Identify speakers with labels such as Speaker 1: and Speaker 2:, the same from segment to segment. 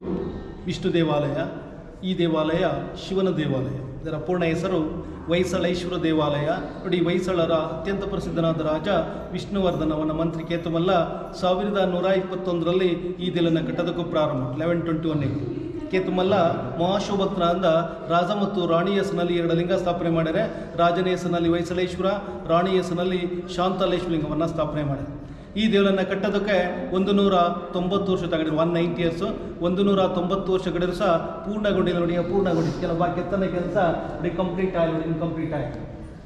Speaker 1: ವಿಷ್ಣು ದೇವಾಲಯ ಈ ದೇವಾಲಯ ಶಿವನ ದೇವಾಲಯ ಇದರ ಪೂರ್ಣ ಹೆಸರು ಹೊಯ್ಸಳೇಶ್ವರ ದೇವಾಲಯ ನೋಡಿ ಹೊಯ್ಸಳರ ಅತ್ಯಂತ ಪ್ರಸಿದ್ಧನಾದ ರಾಜ ವಿಷ್ಣುವರ್ಧನವನ ಮಂತ್ರಿ ಕೇತುಮಲ್ಲ ಸಾವಿರದ ನೂರ ಇಪ್ಪತ್ತೊಂದರಲ್ಲಿ ಈ ದೇಲನ್ನು ಕಟ್ಟೋದಕ್ಕೂ ಪ್ರಾರಂಭ ಲೆವೆನ್ ಟ್ವೆಂಟಿ ಒನ್ ಕೇತುಮಲ್ಲ ಮಹಾಶೋಭಕ್ತರ ಅಂದ ರಾಜ ಮತ್ತು ರಾಣಿ ಹೆಸರಿನಲ್ಲಿ ಎರಡು ಲಿಂಗ ಸ್ಥಾಪನೆ ಮಾಡ್ಯಾರೆ ರಾಜನ ಹೆಸರಿನಲ್ಲಿ ಹೊಯ್ಸಳೇಶ್ವರ ರಾಣಿ ಹೆಸರಿನಲ್ಲಿ ಶಾಂತಲೇಶ್ವರ ಲಿಂಗವನ್ನು ಸ್ಥಾಪನೆ ಮಾಡ್ಯಾರೆ ಈ ದೇವರನ್ನು ಕಟ್ಟೋದಕ್ಕೆ ಒಂದು ನೂರ ತೊಂಬತ್ತು ವರ್ಷ ತಗೊಂಡಿರು ಒನ್ ನೈಂಟಿ ಇಯರ್ಸು ಒಂದು ನೂರ ತೊಂಬತ್ತು ವರ್ಷ ಗಡಿರು ಸಹ ಪೂರ್ಣಗೊಂಡಿಲ್ಲ ನೋಡಿ ಪೂರ್ಣಗೊಂಡಿ ಕೆಲವು ಕೆತ್ತನೆ ಕೆಲಸ ನೋಡಿ ಕಂಪ್ಲೀಟ್ ಆಗಿ ನೋಡಿ ಇನ್ಕಂಪ್ಲೀಟ್ ಆಯಿತು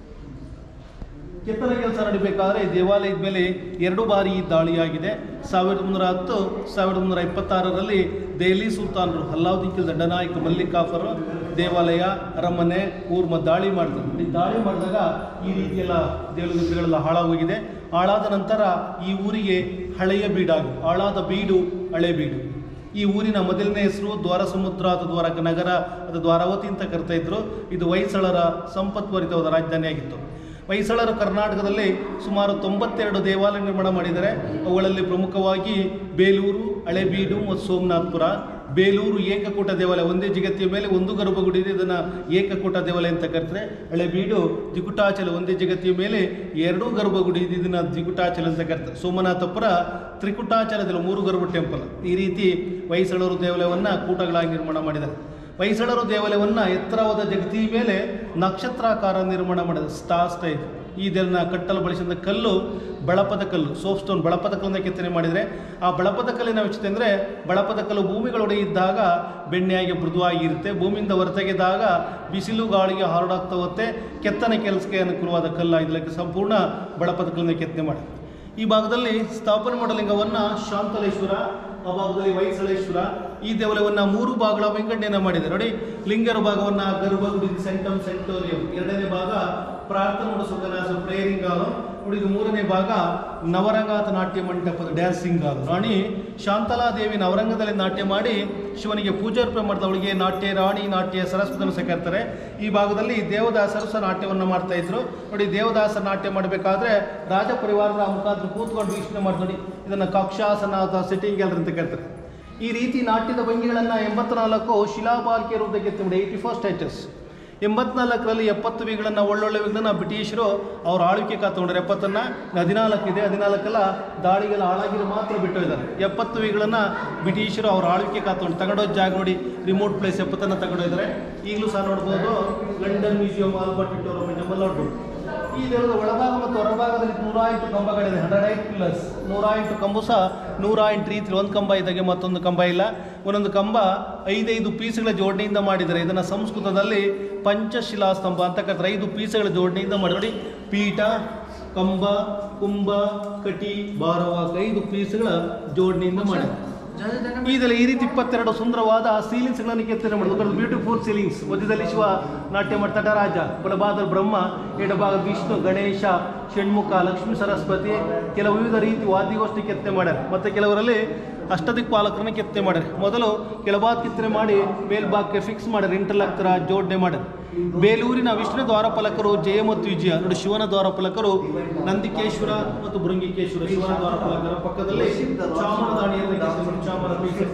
Speaker 1: ಕೆತ್ತನೆ ಕೆಲಸ ನಡಿಬೇಕಾದ್ರೆ ಈ ದೇವಾಲಯದ ಮೇಲೆ ಎರಡು ಬಾರಿ ಈ ದಾಳಿಯಾಗಿದೆ ಸಾವಿರದ ಮುನ್ನೂರ ಹತ್ತು ಸಾವಿರದ ಮುನ್ನೂರ ಇಪ್ಪತ್ತಾರರಲ್ಲಿ ದೆಹಲಿ ಸುಲ್ತಾನರು ಅಲ್ಲಾವುದ್ದೀನ್ ಖಿಲ್ ದಂಡನಾಯಕ ಮಲ್ಲಿಕ್ ಕಾಫರ್ ದೇವಾಲಯ ಅರಮನೆ ಊರ್ಮ ದಾಳಿ ಮಾಡಿದ್ರು ಈ ದಾಳಿ ಮಾಡಿದಾಗ ಈ ರೀತಿಯೆಲ್ಲ ದೇವರುಗಳೆಲ್ಲ ಹಾಳಾಗೋಗಿದೆ ಹಾಳಾದ ನಂತರ ಈ ಊರಿಗೆ ಹಳೆಯ ಬೀಡಾಗಿ ಹಾಳಾದ ಬೀಡು ಹಳೆ ಬೀಡು ಈ ಊರಿನ ಮೊದಲನೇ ಹೆಸರು ದ್ವಾರ ಸಮುದ್ರ ಅಥವಾ ದ್ವಾರಕ ನಗರ ಅಥವಾ ದ್ವಾರಾವತಿ ಅಂತ ಕರಿತಾ ಇದ್ರು ಇದು ಹೊಯ್ಸಳರ ಸಂಪತ್ವರಿತವಾದ ರಾಜಧಾನಿಯಾಗಿತ್ತು ಹೊಯ್ಸಳರು ಕರ್ನಾಟಕದಲ್ಲಿ ಸುಮಾರು ತೊಂಬತ್ತೆರಡು ದೇವಾಲಯ ನಿರ್ಮಾಣ ಮಾಡಿದ್ದಾರೆ ಅವುಗಳಲ್ಲಿ ಪ್ರಮುಖವಾಗಿ ಬೇಲೂರು ಹಳೆಬೀಡು ಮತ್ತು ಸೋಮನಾಥ್ಪುರ ಬೇಲೂರು ಏಕಕೂಟ ದೇವಾಲಯ ಒಂದೇ ಜಗತ್ತಿಯ ಮೇಲೆ ಒಂದು ಗರ್ಭಗುಡಿ ಇದೆ ಇದನ್ನು ಏಕಕೂಟ ದೇವಾಲಯ ಅಂತ ಕರೀತಾರೆ ಹಳೆಬೀಡು ಜಿಗುಟಾಚಲ ಒಂದೇ ಜಗತ್ತಿಯ ಮೇಲೆ ಎರಡೂ ಗರ್ಭಗುಡಿ ಇದೆ ಇದನ್ನು ಜಿಗುಟಾಚಲ ಅಂತ ಕರೀತಾರೆ ಸೋಮನಾಥಪುರ ತ್ರಿಕುಟಾಚಲದಲ್ಲಿ ಮೂರು ಗರ್ಭ ಟೆಂಪಲ್ ಈ ರೀತಿ ಹೊಯ್ಸಳರು ದೇವಾಲಯವನ್ನು ಕೂಟಗಳಾಗಿ ನಿರ್ಮಾಣ ಮಾಡಿದ್ದಾರೆ ಹೊಯ್ಸಳರು ದೇವಾಲಯವನ್ನು ಎತ್ತರವಾದ ಜಗತಿ ಮೇಲೆ ನಕ್ಷತ್ರಾಕಾರ ನಿರ್ಮಾಣ ಮಾಡಿದ ಸ್ಟಾರ್ ಟೈಪ್ ಈ ಇದನ್ನು ಕಟ್ಟಲು ಬಳಸಿದ ಕಲ್ಲು ಬಳಪದ ಕಲ್ಲು ಸೋಪ್ ಸ್ಟೋನ್ ಬಳಪದ ಕಲ್ಲನ್ನ ಕೆತ್ತನೆ ಮಾಡಿದರೆ ಆ ಬಳಪದ ಕಲ್ಲಿನ ವಿಷಯ ಅಂದರೆ ಬಳಪದ ಕಲ್ಲು ಭೂಮಿಗಳೊಡೆ ಇದ್ದಾಗ ಬೆಣ್ಣೆಯಾಗಿ ಮೃದುವಾಗಿರುತ್ತೆ ಭೂಮಿಯಿಂದ ಹೊರತೆಗೆದಾಗ ಬಿಸಿಲು ಗಾಳಿಗೆ ಹಾರಡಾಗ್ತಾ ಹೋಗುತ್ತೆ ಕೆತ್ತನೆ ಕೆಲಸಕ್ಕೆ ಅನುಕೂಲವಾದ ಕಲ್ಲ ಇದಕ್ಕೆ ಸಂಪೂರ್ಣ ಬಳಪದ ಕಲ್ಲನ್ನ ಕೆತ್ತನೆ ಮಾಡಿ ಈ ಭಾಗದಲ್ಲಿ ಸ್ಥಾಪನೆ ಮಾಡೋ ಲಿಂಗವನ್ನು ಶಾಂತಲೇಶ್ವರ ಆ ಭಾಗದಲ್ಲಿ ಹೊಯ್ಸಳೇಶ್ವರ ಈ ದೇವಾಲಯವನ್ನು ಮೂರು ಭಾಗಗಳ ವಿಂಗಡಣೆಯನ್ನು ಮಾಡಿದೆ ನೋಡಿ ಲಿಂಗರ ಭಾಗವನ್ನು ಗರ್ಭಗುಡಿ ಸೆಂಟಮ್ ಸೆಂಟೋರಿಯಂ ಎರಡನೇ ಭಾಗ ಪ್ರಾರ್ಥನಾ ಮತ್ತು ಸುಖನಾಸ ಪ್ರೇಯರಿಂಗ್ ಹಾಲು ಉಳಿದು ಮೂರನೇ ಭಾಗ ನವರಂಗಾತ ನಾಟ್ಯ ಮಂಟಪದ ಡ್ಯಾನ್ಸಿಂಗ್ ಹಾಲು ರಾಣಿ ಶಾಂತಲಾದೇವಿ ನವರಂಗದಲ್ಲಿ ನಾಟ್ಯ ಮಾಡಿ ಶಿವನಿಗೆ ಪೂಜಾರ್ಪಣೆ ಮಾಡಿದ ಅವಳಿಗೆ ನಾಟ್ಯ ರಾಣಿ ನಾಟ್ಯ ಸರಸ್ವತಿಯನ್ನು ಸೇರ್ತಾರೆ ಈ ಭಾಗದಲ್ಲಿ ದೇವದಾಸರು ಸಹ ನಾಟ್ಯವನ್ನು ಮಾಡ್ತಾ ಇದ್ರು ನೋಡಿ ದೇವದಾಸರ ನಾಟ್ಯ ಮಾಡಬೇಕಾದ್ರೆ ರಾಜ ಪರಿವಾರದ ಮುಖಾಂತರ ಕೂತ್ಕೊಂಡು ವೀಕ್ಷಣೆ ಮಾಡಿ ನೋಡಿ ಇದನ್ನು ಕಕ್ಷಾಸನ ಅಥವಾ ಸಿಟ್ಟಿಂಗ್ ಎಲ್ಲರ ಅಂತ ಕರೀತಾರೆ ಈ ರೀತಿ ನಾಟ್ಯದ ಭಂಗಿಗಳನ್ನು ಎಂಬತ್ನಾಲ್ಕು ಶಿಲಾಬಾಲಿಕೆ ರೂಪಕ್ಕೆ ಎತ್ತಿ ಏಯ್ಟಿ ಫೋರ್ ಸ್ಟ್ಯಾಚಸ್ ಎಂಬತ್ನಾಲ್ಕರಲ್ಲಿ ಎಪ್ಪತ್ತು ವಿಗಳನ್ನು ಒಳ್ಳೊಳ್ಳೆ ವಿಗಳನ್ನ ಬ್ರಿಟಿಷರು ಅವ್ರ ಆಳ್ವಿಕೆ ಕಾತ್ಕೊಂಡ್ರೆ ಎಪ್ಪತ್ತನ್ನು ಹದಿನಾಲ್ಕಿದೆ ಹದಿನಾಲ್ಕಲ್ಲ ದಾಳಿಗೆಲ್ಲ ಹಾಳಾಗಿರೋ ಮಾತ್ರ ಬಿಟ್ಟು ಇದ್ದಾರೆ ಎಪ್ಪತ್ತು ವಿಗಳನ್ನು ಬ್ರಿಟಿಷರು ಅವ್ರ ಆಳ್ವಿಕೆ ಕಾತ್ಕೊಂಡು ತಗೊಂಡೋದ್ ಜಾಗ ನೋಡಿ ರಿಮೋಟ್ ಪ್ಲೇಸ್ ಎಪ್ಪತ್ತನ್ನು ತಗೊಂಡೋಗಿದ್ದಾರೆ ಈಗಲೂ ಸಹ ನೋಡ್ಬೋದು ಲಂಡನ್ ಮ್ಯೂಸಿಯಂ ಆಲ್ಬರ್ಟ್ ಟೋರ್ನಮೆಂಟ್ ಎಂಬಲ್ಲಿ ನೋಡ್ಬೋದು ಈ ದೇವರದ ಒಳಭಾಗ ಮತ್ತು ಹೊರಭಾಗದಲ್ಲಿ ನೂರ ಎಂಟು ಕಂಬಗಳಿದೆ ಹಂಡ್ರೆಡ್ ಏಟ್ ಪಿಲ್ಲರ್ಸ್ ನೂರ ಎಂಟು ಕಂಬು ಸಹ ನೂರ ಎಂಟು ರೀತಿಲಿ ಒಂದು ಕಂಬ ಇದ್ದಾಗೆ ಮತ್ತೊಂದು ಕಂಬ ಇಲ್ಲ ಒಂದೊಂದು ಕಂಬ ಐದೈದು ಪೀಸ್ಗಳ ಜೋಡಣೆಯಿಂದ ಮಾಡಿದ್ದಾರೆ ಇದನ್ನು ಸಂಸ್ಕೃತದಲ್ಲಿ ಪಂಚಶಿಲಾ ಸ್ತಂಭ ಅಂತ ಕರೀತಾರೆ ಐದು ಪೀಸ್ಗಳ ಜೋಡಣೆಯಿಂದ ಮಾಡಿ ನೋಡಿ ಪೀಠ ಕಂಬ ಕುಂಭ ಕಟಿ ಭಾರವಾಕ ಐದು ಪೀಸ್ಗಳ ಜೋಡಣೆಯಿಂದ ಮಾಡಿದ್ದಾರೆ ಇದರಲ್ಲಿ ಈ ರೀತಿ ಇಪ್ಪತ್ತೆರಡು ಸುಂದರವಾದ ಸೀಲಿಂಗ್ಸ್ಗಳನ್ನು ಕೆತ್ತನೆ ಮಾಡಿದ್ರು ಬ್ಯೂಟಿಫುಲ್ ಸೀಲಿಂಗ್ಸ್ ಮಧ್ಯದಲ್ಲಿ ಶಿವ ನಾಟ್ಯ ಮಾಡ್ತಾ ನಟರಾಜ ಬಲಭಾಗದಲ್ಲಿ ಬ್ರಹ್ಮ ಎಡಭಾಗ ವಿಷ್ಣು ಗಣೇಶ ಷಣ್ಮುಖ ಲಕ್ಷ್ಮೀ ಸರಸ್ವತಿ ಕೆಲವು ವಿವಿಧ ರೀತಿ ವಾದ್ಯಗೋಷ್ಠಿ ಕೆತ್ತನೆ ಮಾಡ್ಯಾರ ಮತ್ತು ಕೆಲವರಲ್ಲಿ ಅಷ್ಟದಿಕ್ಪಾಲಕರನ್ನ ಕೆತ್ತನೆ ಮಾಡ್ಯಾರ ಮೊದಲು ಕೆಳಭಾಗ ಕೆತ್ತನೆ ಮಾಡಿ ಮೇಲ್ಭಾಗಕ್ಕೆ ಫಿಕ್ಸ್ ಮಾಡ್ಯಾರ ಇಂಟರ್ಲಾಕ್ ಥರ ಜೋಡಣೆ ಮಾಡ್ಯಾರ ಬೇಲೂರಿನ ವಿಷ್ಣು ದ್ವಾರಪಾಲಕರು ಜಯ ಮತ್ತು ವಿಜಯ ನೋಡಿ ಶಿವನ ದ್ವಾರಪಾಲಕರು ನಂದಿಕೇಶ್ವರ ಮತ್ತು ಬೃಂಗಿಕೇಶ್ವರ ಶಿವನ ದ್ವಾರಪಾಲಕರ ಪಕ್ಕದಲ್ಲಿ ಚಾಮರದಾಣಿಯನ್ನು ಕೆತ್ತನೆ ಮಾಡಿ ಚಾಮರ ಪೀಸಸ್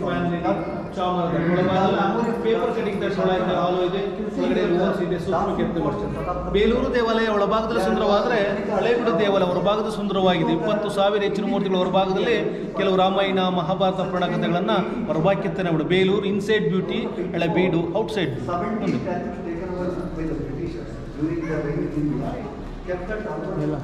Speaker 1: ಚಾಮರ ಪೇಪರ್ ಕಟಿಂಗ್ ಒಳಗೆ ಹಾಲು ಇದೆ ಒಳಗಡೆ ರೋಲ್ಸ್ ಇದೆ ಸೂಕ್ಷ್ಮ ಕೆತ್ತನೆ ಮಾಡ್ತಾರೆ ಬೇಲೂರು ದೇವಾಲಯ ಒಳಭಾಗದಲ್ಲಿ ಸುಂದರವಾದರೆ ಹಳೇಬೀಡು ದೇವಾಲಯ ಹೊರಭಾಗದ ಸುಂದರವಾಗಿದೆ ಇಪ್ಪತ್ತು ಸಾವಿರ ಹೆಚ್ಚಿನ ಮೂರ್ತಿಗಳ ಹೊರಭಾಗದಲ್ಲಿ ಕೆಲವು ರಾಮಾಯಣ ಮಹಾಭಾರತ ಪುರಾಣ ಕಥೆಗಳನ್ನು ಹೊರಭಾಗ ಕೆತ್ತನೆ ಮಾಡಿ Belur inside beauty Halebidu outside
Speaker 2: Seventy statues taken over by the Britishers during the reign in India kept at
Speaker 1: ಎಲ್ಲ.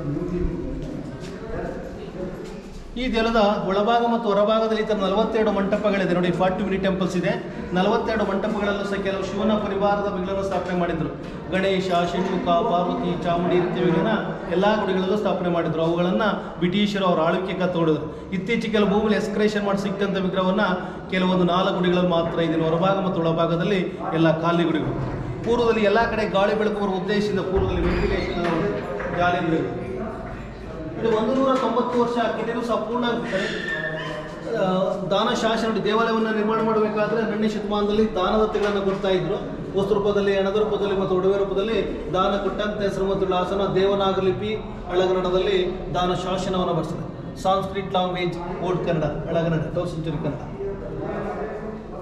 Speaker 2: Alpha
Speaker 1: ಈ ದೇವಲದ ಒಳಭಾಗ ಮತ್ತು ಹೊರಭಾಗದಲ್ಲಿ ಈ ಥರ ನಲವತ್ತೆರಡು ಮಂಟಪಗಳಿದೆ ನೋಡಿ ಫಾರ್ಟಿ ಮಿನಿ ಟೆಂಪಲ್ಸ್ ಇದೆ ನಲವತ್ತೆರಡು ಮಂಟಪಗಳಲ್ಲೂ ಸಹ ಕೆಲವು ಶಿವನ ಪರಿವಾರದ ವಿಗ್ರಹಗಳನ್ನು ಸ್ಥಾಪನೆ ಮಾಡಿದ್ರು ಗಣೇಶ ಷಣ್ಮುಖ ಪಾರ್ವತಿ ಚಾಮುಂಡಿ ರೀತಿಯ ವಿಗ್ರಹನ ಎಲ್ಲ ಗುಡಿಗಳಲ್ಲೂ ಸ್ಥಾಪನೆ ಮಾಡಿದ್ರು ಅವುಗಳನ್ನು ಬ್ರಿಟಿಷರು ಅವರ ಆಳ್ವಿಕೆ ಕತ್ತೊಡಿದ್ರು ಇತ್ತೀಚೆಗೆ ಕೆಲವು ಭೂಮಿಲಿ ಎಸ್ಕ್ರೇಷನ್ ಮಾಡಿ ಸಿಕ್ಕಂಥ ವಿಗ್ರಹವನ್ನು ಕೆಲವೊಂದು ನಾಲ್ಕು ಗುಡಿಗಳಲ್ಲಿ ಮಾತ್ರ ಇದೆ ಹೊರಭಾಗ ಮತ್ತು ಒಳಭಾಗದಲ್ಲಿ ಎಲ್ಲ ಖಾಲಿ ಗುಡಿಗಳು ಪೂರ್ವದಲ್ಲಿ ಎಲ್ಲ ಕಡೆ ಗಾಳಿ ಬೆಳಕು ಬರುವ ಉದ್ದೇಶದಿಂದ ಪೂರ್ವದಲ್ಲಿ ವೆಂಟಿಲೇಷನ್ ಗಾಳಿ ಬೆಳಕು ಇದು ಒಂದು ನೂರ ತೊಂಬತ್ತು ವರ್ಷ ಕಿಟೆಗೂ ಸಹ ಪೂರ್ಣ ಆಗ್ತಾರೆ ಆ, ದಾನ ಶಾಸನ ನೋಡಿ ದೇವಾಲಯವನ್ನು ನಿರ್ಮಾಣ ಮಾಡಬೇಕಾದ್ರೆ ಹನ್ನೆರಡನೇ ಶತಮಾನದಲ್ಲಿ ದಾನದತ್ತೆಗಳನ್ನು ಕೊಡ್ತಾ ಇದ್ರು ವಸ್ತು ರೂಪದಲ್ಲಿ ಹಣದ ರೂಪದಲ್ಲಿ ಮತ್ತು ಒಡವೆ ರೂಪದಲ್ಲಿ ದಾನ ಕೊಟ್ಟಂತೆ ಹೆಸರು ಮತ್ತು ವಿಳಾಸನ ದೇವನಾಗಲಿಪಿ ಹಳಗನ್ನಡದಲ್ಲಿ ದಾನ ಶಾಸನವನ್ನು ಬರೆಸಿದೆ ಸಾಂಸ್ಕ್ರಿಟ್ ಲ್ಯಾಂಗ್ವೇಜ್ ಓಲ್ಡ್ ಕನ್ನಡ ಹಳಗನ್ನಡ ಟೌ ಸೆಂಚುರಿ ಕನ್ನಡ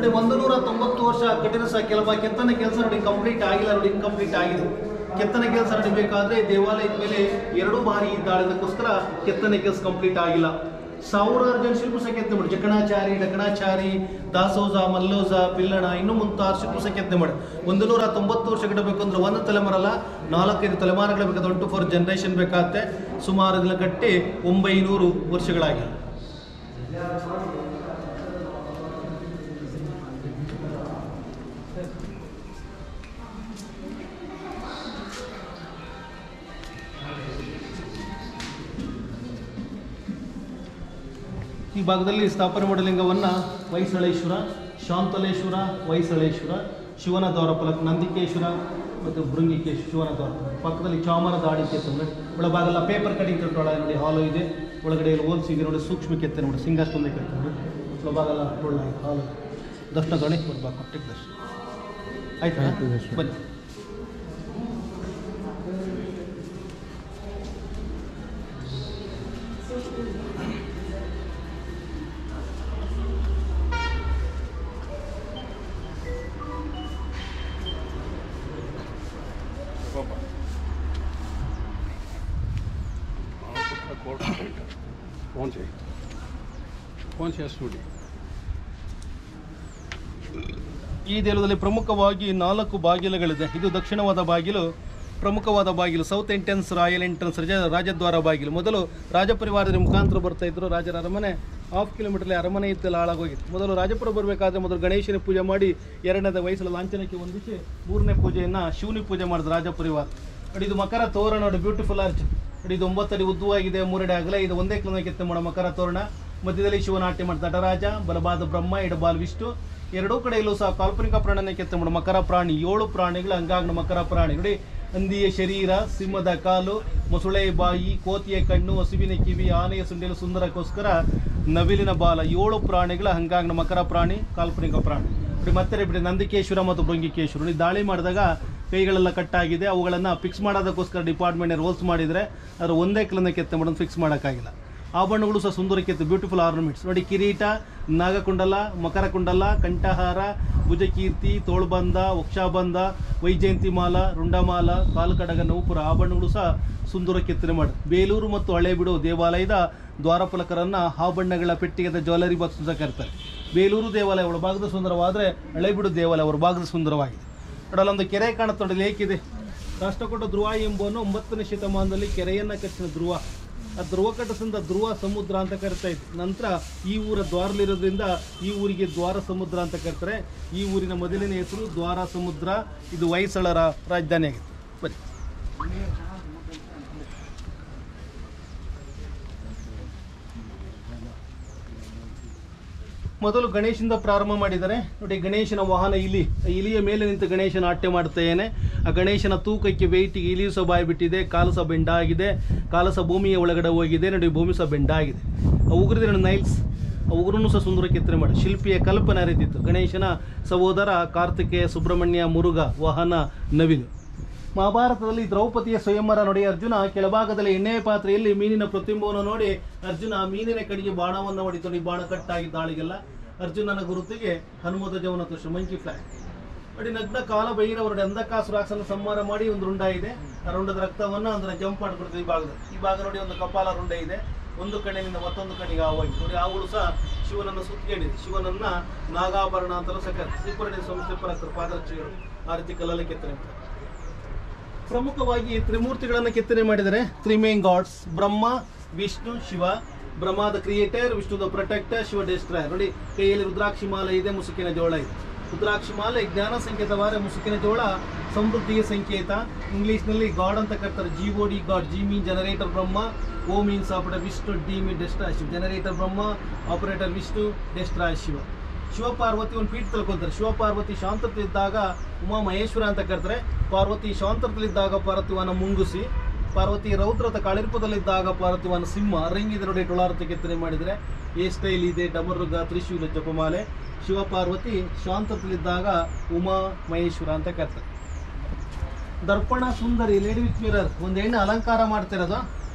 Speaker 1: ನೋಡಿ ಒಂದು ನೂರ ತೊಂಬತ್ತು ವರ್ಷ ಕಠಿಣ ಸಹ ಕೆಲವು ಕೆತ್ತನೆ ಕೆಲಸ ನೋಡಿ ಕಂಪ್ಲೀಟ್ ಆಗಿಲ್ಲ ನೋಡಿ ಇನ್ಕಂಪ್ಲೀಟ್ ಆಗಿದೆ ಕೆತ್ತನೆ ಕೆಲಸ ನಡಿಬೇಕಾದ್ರೆ ದೇವಾಲಯದ ಮೇಲೆ ಎರಡು ಬಾರಿ ಇದ್ದಾಳದಕ್ಕೋಸ್ಕರ ಕೆತ್ತನೆ ಕೆಲಸ ಕಂಪ್ಲೀಟ್ ಆಗಿಲ್ಲ ಸಾವಿರಾರು ಜನ ಶಿಲ್ಪ ಸಹ ಕೆತ್ತನೆ ಮಾಡಿ ಜಕಣಾಚಾರಿ ಡಕಣಾಚಾರಿ ದಾಸೋಜ ಮಲ್ಲೋಜ ಪಿಲ್ಲಣ ಇನ್ನೂ ಮುಂತಾರು ಶಿಲ್ಪ ಸಹ ಕೆತ್ತನೆ ಮಾಡಿ ಒಂದು ನೂರ ತೊಂಬತ್ತು ವರ್ಷ ಕಟ್ಟಬೇಕು ಅಂದ್ರೆ ಒಂದು ತಲೆಮಾರಲ್ಲ ನಾಲ್ಕೈದು ತಲೆಮಾರುಗಳು ಬೇಕಾದ ಒನ್ ಟು ಫೋರ್ ಜನ್ರೇಷನ್ ಬೇಕಾಗತ್ತೆ ಸುಮಾರು ಇದನ್ನ ಕಟ್ಟಿ ಒಂಬೈನೂರು ವರ್ಷಗಳಾಗಿವೆ ಈ ಭಾಗದಲ್ಲಿ ಸ್ಥಾಪನೆ ಮಾಡಿದ ಲಿಂಗವನ್ನು ವೈಸಳೇಶ್ವರ ಶಾಂತಲೇಶ್ವರ ವೈಸಳೇಶ್ವರ ಶಿವನ ದ್ವಾರಫಲಕ ನಂದಿಕೇಶ್ವರ ಮತ್ತು ಭೃಂಗಿಕೇಶ್ವರ ಶಿವನ ದ್ವಾರ ಪಕ್ಕದಲ್ಲಿ ಚಾಮರ ದಾಡಿ ಕೆತ್ತನೆ ನೋಡಿ ಒಳಭಾಗಲ್ಲ ಪೇಪರ್ ಕಟಿಂಗ್ ತೊಟ್ಟೊಳಗೆ ನೋಡಿ ಹಾಲು ಇದೆ ಒಳಗಡೆ ಇಲ್ಲಿ ಹೋಲ್ಸಿದೆ ನೋಡಿ ಸೂಕ್ಷ್ಮ ಕೆತ್ತನೆ ನೋಡಿ ಸಿಂಗಾಸ್ತೊಂದೇ ಕೆತ್ತನೆ ನೋಡಿ ಒಳಭಾಗಲ್ಲ ಒಳ್ಳೆ ಹಾಲು ದರ್ಶನ ದೊಣೆ ಬರ್ಬೇಕು ಕೊಟ್ಟಿಗೆ ದರ್ಶನ ಆಯ್ತಾ
Speaker 3: ಆಯ್ತು ದರ್ಶನ.
Speaker 1: ಬನ್ನಿ
Speaker 3: कौन से कौन से स्टूडियो
Speaker 1: ಈ ದೇವಲದಲ್ಲಿ ಪ್ರಮುಖವಾಗಿ ನಾಲ್ಕು ಬಾಗಿಲುಗಳಿದೆ ಇದು ದಕ್ಷಿಣವಾದ ಬಾಗಿಲು ಪ್ರಮುಖವಾದ ಬಾಗಿಲು ಸೌತ್ ಎಂಟ್ರೆನ್ಸ್ ರಾಯಲ್ ಎಂಟ್ರೆನ್ಸ್ ರಾಜ ರಾಜದ್ವಾರ ಬಾಗಿಲು ಮೊದಲು ರಾಜಪರಿವಾರದ ಮುಖಾಂತರ ಬರ್ತಾ ಇದ್ರು ರಾಜರ ಅರಮನೆ ಹಾಫ್ ಕಿಲೋಮೀಟರ್ಲಿ ಅರಮನೆ ಇತ್ತೆಲ್ಲ ಹಾಳಾಗೋಗಿತ್ತು ಮೊದಲು ರಾಜಪುರ ಬರಬೇಕಾದ್ರೆ ಮೊದಲು ಗಣೇಶನ ಪೂಜೆ ಮಾಡಿ ಎರಡನೇದ ವಯಸ್ಸಲ್ಲಿ ಲಾಂಛನಕ್ಕೆ ಹೊಂದಿಸಿ ಮೂರನೇ ಪೂಜೆಯನ್ನು ಶಿವನಿ ಪೂಜೆ ಮಾಡಿದ್ರು ರಾಜಪರಿವಾರ ನೋಡಿ ಇದು ಮಕರ ತೋರಣ ನೋಡಿ ಬ್ಯೂಟಿಫುಲ್ ಆರ್ಚ್ ನೋಡಿ ಇದು ಒಂಬತ್ತಡಿ ಉದ್ದವಾಗಿದೆ ಮೂರಡಿ ಅಗಲ ಇದು ಒಂದೇ ಕಿಲೋಮೀಟರ್ ಕೆತ್ತೆ ಮಾಡೋ ಮಕರ ತೋರಣ ಮಧ್ಯದಲ್ಲಿ ಶಿವನಾಟ್ಯ ಮಾಡಿ ನಟರಾಜ ಬಲಬಾದ ಬ್ರಹ್ಮ ಎಡಬಾಲ್ ವಿಷ್ಣು ಎರಡೂ ಕಡೆಯಲ್ಲೂ ಸಹ ಕಾಲ್ಪನಿಕ ಪ್ರಾಣಿನ ಕೆತ್ತೆ ಮಾಡು ಮಕರ ಪ್ರಾಣಿ ಏಳು ಪ್ರಾಣಿಗಳು ಹಂಗಾಗ್ನ ಮಕರ ಪ್ರಾಣಿ ನೋಡಿ ಹಂದಿಯ ಶರೀರ ಸಿಂಹದ ಕಾಲು ಮೊಸಳೆ ಬಾಯಿ ಕೋತಿಯ ಕಣ್ಣು ಹಸುವಿನ ಕಿವಿ ಆನೆಯ ಸುಂಡಿಲು ಸುಂದರಕ್ಕೋಸ್ಕರ ನವಿಲಿನ ಬಾಲ ಏಳು ಪ್ರಾಣಿಗಳ ಹಂಗಾಗ್ನ ಮಕರ ಪ್ರಾಣಿ ಕಾಲ್ಪನಿಕ ಪ್ರಾಣಿ ನೋಡಿ ಮತ್ತೆ ಬಿಡಿ ನಂದಿಕೇಶ್ವರ ಮತ್ತು ಭೃಂಗಿಕೇಶ್ವರ ನೋಡಿ ದಾಳಿ ಮಾಡಿದಾಗ ಕೈಗಳೆಲ್ಲ ಕಟ್ಟಾಗಿದೆ ಅವುಗಳನ್ನು ಫಿಕ್ಸ್ ಮಾಡೋದಕ್ಕೋಸ್ಕರ ಡಿಪಾರ್ಟ್ಮೆಂಟ್ ರೋಲ್ಸ್ ಮಾಡಿದರೆ ಅದರ ಒಂದೇ ಕಿಲೋನ ಕೆತ್ತೆ ಮಾಡೋದು ಫಿಕ್ಸ್ ಮಾಡೋಕ್ಕಾಗಿಲ್ಲ ಆಭರಣಗಳು ಸಹ ಸುಂದರಕ್ಕಿತ್ತು ಬ್ಯೂಟಿಫುಲ್ ಆರ್ನಮೆಂಟ್ಸ್ ನೋಡಿ ಕಿರೀಟ ನಾಗಕುಂಡಲ ಮಕರ ಕುಂಡಲ ಕಂಠಹಾರ ಭುಜಕೀರ್ತಿ ತೋಳ್ಬಂಧ ವಕ್ಷಾಬಂಧ ವೈಜಯಂತಿ ಮಾಲ ರುಂಡಮಾಲ ಕಾಲ್ಕಡಗ ನೌಪುರ ಆಭರಣಗಳು ಸಹ ಸುಂದರ ಕೆತ್ತನೆ ಮಾಡಿ ಬೇಲೂರು ಮತ್ತು ಹಳೇಬೀಡು ದೇವಾಲಯದ ದ್ವಾರಪಾಲಕರನ್ನು ಆಭರಣಗಳ ಪೆಟ್ಟಿಗೆದ ಜ್ಯುವೆಲರಿ ಬಾಕ್ಸ್ ಅಂತ ಕರೀತಾರೆ ಬೇಲೂರು ದೇವಾಲಯ ಒಳಭಾಗದ ಸುಂದರವಾದರೆ ಹಳೇಬೀಡು ದೇವಾಲಯ ಹೊರಭಾಗದ ಸುಂದರವಾಗಿದೆ ನೋಡಲ್ಲೊಂದು ಕೆರೆ ಕಾಣುತ್ತೆ ನೋಡಿ ಲೇಕ್ ಇದೆ ರಾಷ್ಟ್ರಕೂಟ ಧ್ರುವ ಎಂಬುವನು ಒಂಬತ್ತನೇ ಶತಮಾನದಲ್ಲಿ ಕೆರೆಯನ್ನು ಕಟ್ಟಿಸಿದ ಧ್ರುವ ಆ ಧ್ರುವ ಕಟ್ಟಿಸಿದ ಧ್ರುವ ಸಮುದ್ರ ಅಂತ ಕರಿತಾ ಇತ್ತು ನಂತರ ಈ ಊರ ದ್ವಾರಲಿರೋದ್ರಿಂದ ಈ ಊರಿಗೆ ದ್ವಾರ ಸಮುದ್ರ ಅಂತ ಕರೀತಾರೆ ಈ ಊರಿನ ಮೊದಲನೇ ಹೆಸರು ದ್ವಾರ ಸಮುದ್ರ ಇದು ಹೊಯ್ಸಳರ ರಾಜಧಾನಿ ಆಗಿತ್ತು ಬನ್ನಿ ಮೊದಲು ಗಣೇಶನಿಂದ ಪ್ರಾರಂಭ ಮಾಡಿದ್ದಾರೆ ನೋಡಿ ಗಣೇಶನ ವಾಹನ ಇಲಿ ಆ ಇಲಿಯ ಮೇಲೆ ನಿಂತು ಗಣೇಶನ ನಾಟ್ಯ ಮಾಡ್ತೇನೆ ಆ ಗಣೇಶನ ತೂಕಕ್ಕೆ ವೆಯ್ಟಿಗೆ ಇಲಿಯು ಸಹ ಬಾಯಿ ಬಿಟ್ಟಿದೆ ಕಾಲು ಸಹ ಬೆಂಡಾಗಿದೆ ಕಾಲು ಸಹ ಭೂಮಿಯ ಒಳಗಡೆ ಹೋಗಿದೆ ನೋಡಿ ಭೂಮಿ ಸಹ ಬೆಂಡಾಗಿದೆ ಆ ಉಗುರಿದೆ ನೋಡಿ ನೈಲ್ಸ್ ಆ ಉಗುರನ್ನು ಸಹ ಸುಂದರ ಕೆತ್ತನೆ ಮಾಡಿ ಶಿಲ್ಪಿಯ ಕಲ್ಪನೆ ಅರಿತಿತ್ತು ಗಣೇಶನ ಸಹೋದರ ಕಾರ್ತಿಕೇಯ ಸುಬ್ರಹ್ಮಣ್ಯ ಮುರುಘ ವಾಹನ ನವಿಲು ಮಹಾಭಾರತದಲ್ಲಿ ದ್ರೌಪದಿಯ ಸ್ವಯಂವರ ನೋಡಿ ಅರ್ಜುನ ಕೆಳಭಾಗದಲ್ಲಿ ಎಣ್ಣೆಯ ಪಾತ್ರೆಯಲ್ಲಿ ಮೀನಿನ ಪ್ರತಿಬಿಂಬವನ್ನು ನೋಡಿ ಅರ್ಜುನ ಮೀನಿನ ಕಡೆಗೆ ಬಾಣವನ್ನು ಹೊಡಿತು ನೋಡಿ ಬಾಣ ಕಟ್ಟಾಗಿದ್ದ ಆಳಿಗೆಲ್ಲ ಅರ್ಜುನನ ಗುರುತಿಗೆ ಹನುಮಧ್ವಜವನ ತುಷ ಮಂಕಿ ಫ್ಲಾಗ್ ನೋಡಿ ನಗ್ನ ಕಾಲ ಭೈರವ ನೋಡಿ ಅಂಧಕಾಸುರಾಕ್ಷನ ಸಂಹಾರ ಮಾಡಿ ಒಂದು ರುಂಡ ಇದೆ ಆ ರುಂಡದ ರಕ್ತವನ್ನು ಅಂದ್ರೆ ಜಂಪ್ ಮಾಡ್ಕೊಡ್ತೀವಿ ಈ ಭಾಗದಲ್ಲಿ ಈ ಭಾಗ ನೋಡಿ ಒಂದು ಕಪಾಲ ರುಂಡ ಇದೆ ಒಂದು ಕಣ್ಣಿನಿಂದ ಮತ್ತೊಂದು ಕಣ್ಣಿಗೆ ಆವಾಗಿ ನೋಡಿ ಆವುಗಳು ಸಹ ಶಿವನನ್ನು ಸುತ್ತಕೊಂಡಿದೆ ಶಿವನನ್ನ ನಾಗಾಭರಣ ಅಂತಲೂ ಸಕ ತ್ರಿಪುರಣಿ ಸಂಸ್ಥೆಪರ ಪಾದರಕ್ಷೆಗಳು ಆ ರೀತಿ ಕಲ್ಲಲ್ಲಿ ಕೆತ್ತನೆ ಮಾಡ್ತಾರೆ ಪ್ರಮುಖವಾಗಿ ತ್ರಿಮೂರ್ತಿಗಳನ್ನು ಕೆತ್ತನೆ ಮಾಡಿದರೆ three main gods Brahma Vishnu Shiva Brahma the creator Vishnu the protector Shiva destroyer ನೋಡಿ ಕೈಯಲ್ಲಿ ರುದ್ರಾಕ್ಷಿ ಮಾಲೆ ಇದೆ ಮುಸುಕಿನ ಜೋಳ ಇದೆ ರುದ್ರಾಕ್ಷಿ ಮಾಲೆ ಜ್ಞಾನ ಸಂಕೇತವಾದ ಮುಸುಕಿನ ಜೋಳ ಸಮೃದ್ಧಿಯ ಸಂಕೇತ ಇಂಗ್ಲಿಷ್ನಲ್ಲಿ ಗಾಡ್ ಅಂತ ಕರ್ತಾರೆ G O D God G mean generator Brahma O means operator Vishnu D mean destroy Shiva generator Brahma operator Vishnu destroy Shiva Shiva Parvati ಒಂದು ಪೀಠ ತಿಳ್ಕೊಂತಾರೆ ಶಿವ ಪಾರ್ವತಿ ಶಾಂತದಲ್ಲಿದ್ದಾಗ ಉಮಾ ಮಹೇಶ್ವರ ಅಂತ ಕರ್ತಾರೆ ಪಾರ್ವತಿ ಶಾಂತದಲ್ಲಿದ್ದಾಗ ಪಾರ್ವತಿವನ ಮುಂಗುಸಿ ಪಾರ್ವತಿ ರೌದ್ರದ ಕಾಳಿರ್ಪದಲ್ಲಿದ್ದಾಗ ಪಾರ್ವತಿವನ ಸಿಂಹ ರಿಂಗಿದೆ ನೋಡಿ ಟೊಳಾರತಿ ಕೆತ್ತನೆ ಮಾಡಿದರೆ ಏ ಸ್ಟೈಲ್ ಇದೆ ಡಮರುಗ ತ್ರಿಶೂಲ ಜಪಮಾಲೆ ಶಿವ ಪಾರ್ವತಿ ಶಾಂತದಲ್ಲಿದ್ದಾಗ ಉಮಾ ಮಹೇಶ್ವರ ಅಂತ ಕರ್ತಾರೆ Darpana Sundari lady with mirror ಒಂದು ಹೆಣ್ಣು ಅಲಂಕಾರ ಮಾಡ್ತಿರೋದು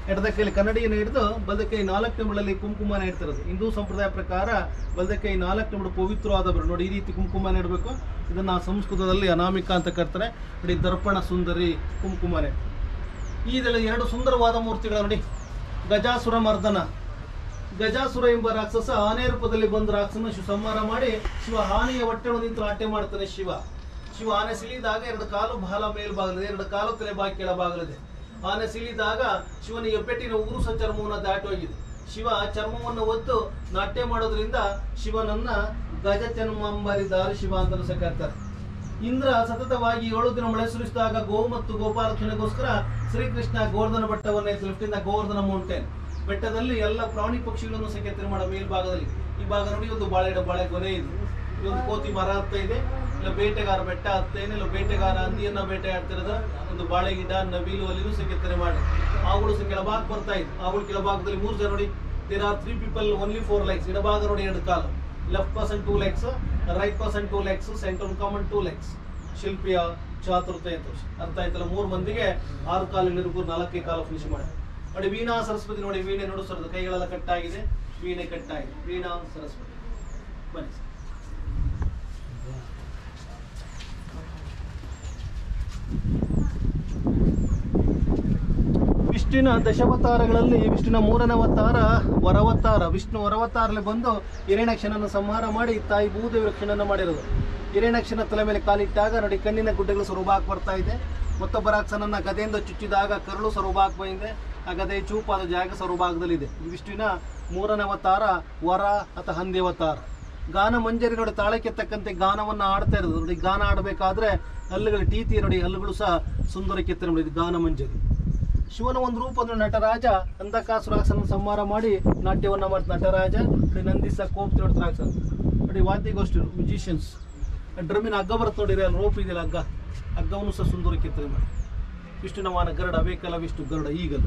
Speaker 1: ಎಡದ ಕೈಲಿ ಕನ್ನಡಿಯನ್ನು ಹಿಡಿದು ಬಲದ ಕೈ ನಾಲ್ಕು ನಿಮಿಡಲ್ಲಿ ಕುಂಕುಮನ ಇಡ್ತಿರೋದು ಹಿಂದೂ ಸಂಪ್ರದಾಯ ಪ್ರಕಾರ ಬಲದ ಕೈ ನಾಲ್ಕು ನಿಮಿಡ ಪವಿತ್ರವಾದ ಬೆರಳು ನೋಡಿ ಈ ರೀತಿ ಕುಂಕುಮನ ಇಡಬೇಕು ಇದನ್ನ ಸಂಸ್ಕೃತದಲ್ಲಿ ಅನಾಮಿಕ ಅಂತ ಕರ್ತಾರೆ ನೋಡಿ ದರ್ಪಣ ಸುಂದರಿ ಕುಂಕುಮನೆ ಇದೆಲ್ಲ ಎರಡು ಸುಂದರವಾದ ಮೂರ್ತಿಗಳು ನೋಡಿ ಗಜಾಸುರ ಮರ್ದನ ಗಜಾಸುರ ಎಂಬ ರಾಕ್ಷಸ ಆನೆ ರೂಪದಲ್ಲಿ ಬಂದ ರಾಕ್ಷಸನ ಶಿವ ಸಂಹಾರ ಮಾಡಿ ಶಿವ ಆನೆಯ ಹೊಟ್ಟೆ ನಿಂತು ನಾಟ್ಯ ಮಾಡ್ತಾನೆ ಶಿವ ಶಿವ ಆನೆ ಸಿಳಿದಾಗ ಎರಡು ಕಾಲು ಬಹಳ ಮೇಲ್ಭಾಗಲಿದೆ ಎರಡು ಕಾಲು ತಲೆ ಬಾಗಿ ಕೆಳಭಾಗಲಿದೆ ಆನೆ ಸಿಳಿದಾಗ ಶಿವನ ಹೆಬ್ಬೆಟ್ಟಿನ ಉಗುರು ಸ ಚರ್ಮವನ್ನು ದಾಟಿ ಹೋಗಿದೆ ಶಿವ ಚರ್ಮವನ್ನು ಒದ್ದು ನಾಟ್ಯ ಮಾಡೋದ್ರಿಂದ ಶಿವನನ್ನ ಗಜ ಚರ್ಮಾಂಬರಿದಾರ ಶಿವ ಅಂತಲೂ ಸಹ ಕರ್ತಾರೆ ಇಂದ್ರ ಸತತವಾಗಿ ಏಳು ದಿನ ಮಳೆ ಸುರಿಸಿದಾಗ ಗೋ ಮತ್ತು ಗೋಪಾಲಕನಿಗೋಸ್ಕರ ಶ್ರೀಕೃಷ್ಣ ಗೋವರ್ಧನ ಬೆಟ್ಟವನ್ನು ಲಿಫ್ಟಿಂದ ಗೋವರ್ಧನ ಮೌಂಟೇನ್ ಬೆಟ್ಟದಲ್ಲಿ ಎಲ್ಲ ಪ್ರಾಣಿ ಪಕ್ಷಿಗಳನ್ನು ಸಹ ಕೆತ್ತನೆ ಮಾಡೋ ಮೇಲ್ಭಾಗದಲ್ಲಿ ಈ ಭಾಗ ನೋಡಿ ಒಂದು ಬಾಳೆ ಬಾಳೆ ಗೊನೆ ಇದೆ ಇದೊಂದು ಕೋತಿ ಮರ ಹತ್ತ ಇದೆ ಇಲ್ಲ ಬೇಟೆಗಾರ ಬೆಟ್ಟ ಹತ್ತೇನೆ ಇಲ್ಲ ಬೇಟೆಗಾರ ಹಂದಿಯನ್ನ ಬೇಟೆ ಆಡ್ತಿರೋದು ಒಂದು ಬಾಳೆ ಗಿಡ ನವಿಲು ಅಲ್ಲಿನೂ ಸಹ ಕೆತ್ತನೆ ಮಾಡಿ ಅವುಗಳು ಸಹ ಕೆಳಭಾಗ ಬರ್ತಾ ಇದೆ ಅವುಗಳು ಕೆಳಭಾಗದಲ್ಲಿ ಮೂರು ಜನ ನೋಡಿ there are three people only four legs ಎಡಭಾಗ ನೋಡಿ ಎರಡು ಕಾಲು left person two legs right person two legs centre common two legs ಶಿಲ್ಪಿಯ ಚಾತುರ್ತೆ ಅಂತ ಅರ್ಥ ಆಯ್ತಲ್ಲ ಮೂರು ಮಂದಿಗೆ ಆರು ಕಾಲಿನವರೆಗೂ ನಾಲ್ಕೇ ಕಾಲು ಫಿನಿಶ್ ಮಾಡಿ ನೋಡಿ ವೀಣಾ ಸರಸ್ವತಿ ನೋಡಿ ವೀಣೆ ನುಡಿಸೋದು ಕೈಗಳೆಲ್ಲ ಕಟ್ಟಾಗಿದೆ ವೀಣೆ ಕಟ್ಟಾಗಿದೆ ವೀಣಾ ಸರಸ್ವತಿ ಬನ್ನಿ ಸರ್. ವಿಷ್ಣುವಿನ ದಶಾವತಾರಗಳಲ್ಲಿ ವಿಷ್ಣುವಿನ ಮೂರನೇ ಅವತಾರ ವರವತಾರ ವಿಷ್ಣು ವರವತಾರಲ್ಲಿ ಬಂದು ಹಿರಣ್ಯಕ್ಷನನ್ನು ಸಂಹಾರ ಮಾಡಿ ತಾಯಿ ಭೂದೇವಿ ರಕ್ಷಣೆಯನ್ನು ಮಾಡಿರೋದು ಹಿರಣ್ಯಕ್ಷನ ತಲೆ ಮೇಲೆ ಕಾಲಿಟ್ಟಾಗ ನೋಡಿ ಕಣ್ಣಿನ ಗುಡ್ಡೆಗಳು ಸ್ವರೂಪಾಕ್ ಬರ್ತಾ ಇದೆ ಮತ್ತೊಬ್ಬ ರಾಕ್ಷಸನನ್ನ ಗದೆಯಿಂದ ಚುಚ್ಚಿದಾಗ ಕರುಳು ಸ್ವರೂಪಾಕ್ ಬಂದಿದೆ ಆ ಗದೆ ಚೂಪಾದ ಜಾಗ ಸ್ವರೂಪದಲ್ಲಿದೆ ಈ ವಿಷ್ಣುವಿನ ಮೂರನೇ ಅವತಾರ ವರ ಅಥವಾ ಹಂದಿ ಅವತಾರ ಗಾನ ಮಂಜರಿ ನೋಡಿ ತಾಳಕ್ಕೆ ತಕ್ಕಂತೆ ಗಾನವನ್ನು ಆಡ್ತಾ ಇರೋದು ನೋಡಿ ಗಾನ ಆಡಬೇಕಾದ್ರೆ ಹಲ್ಲುಗಳು ಟೀತಿ ನೋಡಿ ಹಲ್ಲುಗಳು ಸಹ ಸುಂದರ ಕೆತ್ತನೆ ನೋಡಿ ಇದು ಗಾನ ಮಂಜರಿ ಶಿವನ ಒಂದು ರೂಪ ಅಂದ್ರೆ ನಟರಾಜ ಅಂಧಕಾಸುರಾಕ್ಷನ ಸಂಹಾರ ಮಾಡಿ ನಾಟ್ಯವನ್ನ ಮಾಡ್ತಾರೆ ನಟರಾಜ ನೋಡಿ ನಂದಿಸ ಕೋಪ್ ರಾಕ್ಷಸ ನೋಡಿ ವಾದ್ಯಗೋಷ್ಠಿ ಮ್ಯೂಸಿಷಿಯನ್ಸ್ ಡ್ರಮ್ಮಿನ ಹಗ್ಗ ಬರುತ್ತೆ ನೋಡಿರಿ ಅಲ್ಲಿ ರೋಪ್ ಇದೆಯಲ್ಲ ಹಗ್ಗ ಹಗ್ಗವನ್ನು ಸಹ ಸುಂದರ ಕೆತ್ತನೆ ಮಾಡಿ ವಿಷ್ಣುನ ವಾಹನ ಗರುಡ ಬೇಕಲ್ಲ ವಿಷ್ಣು ಗರುಡ ಈಗಲ್ಲ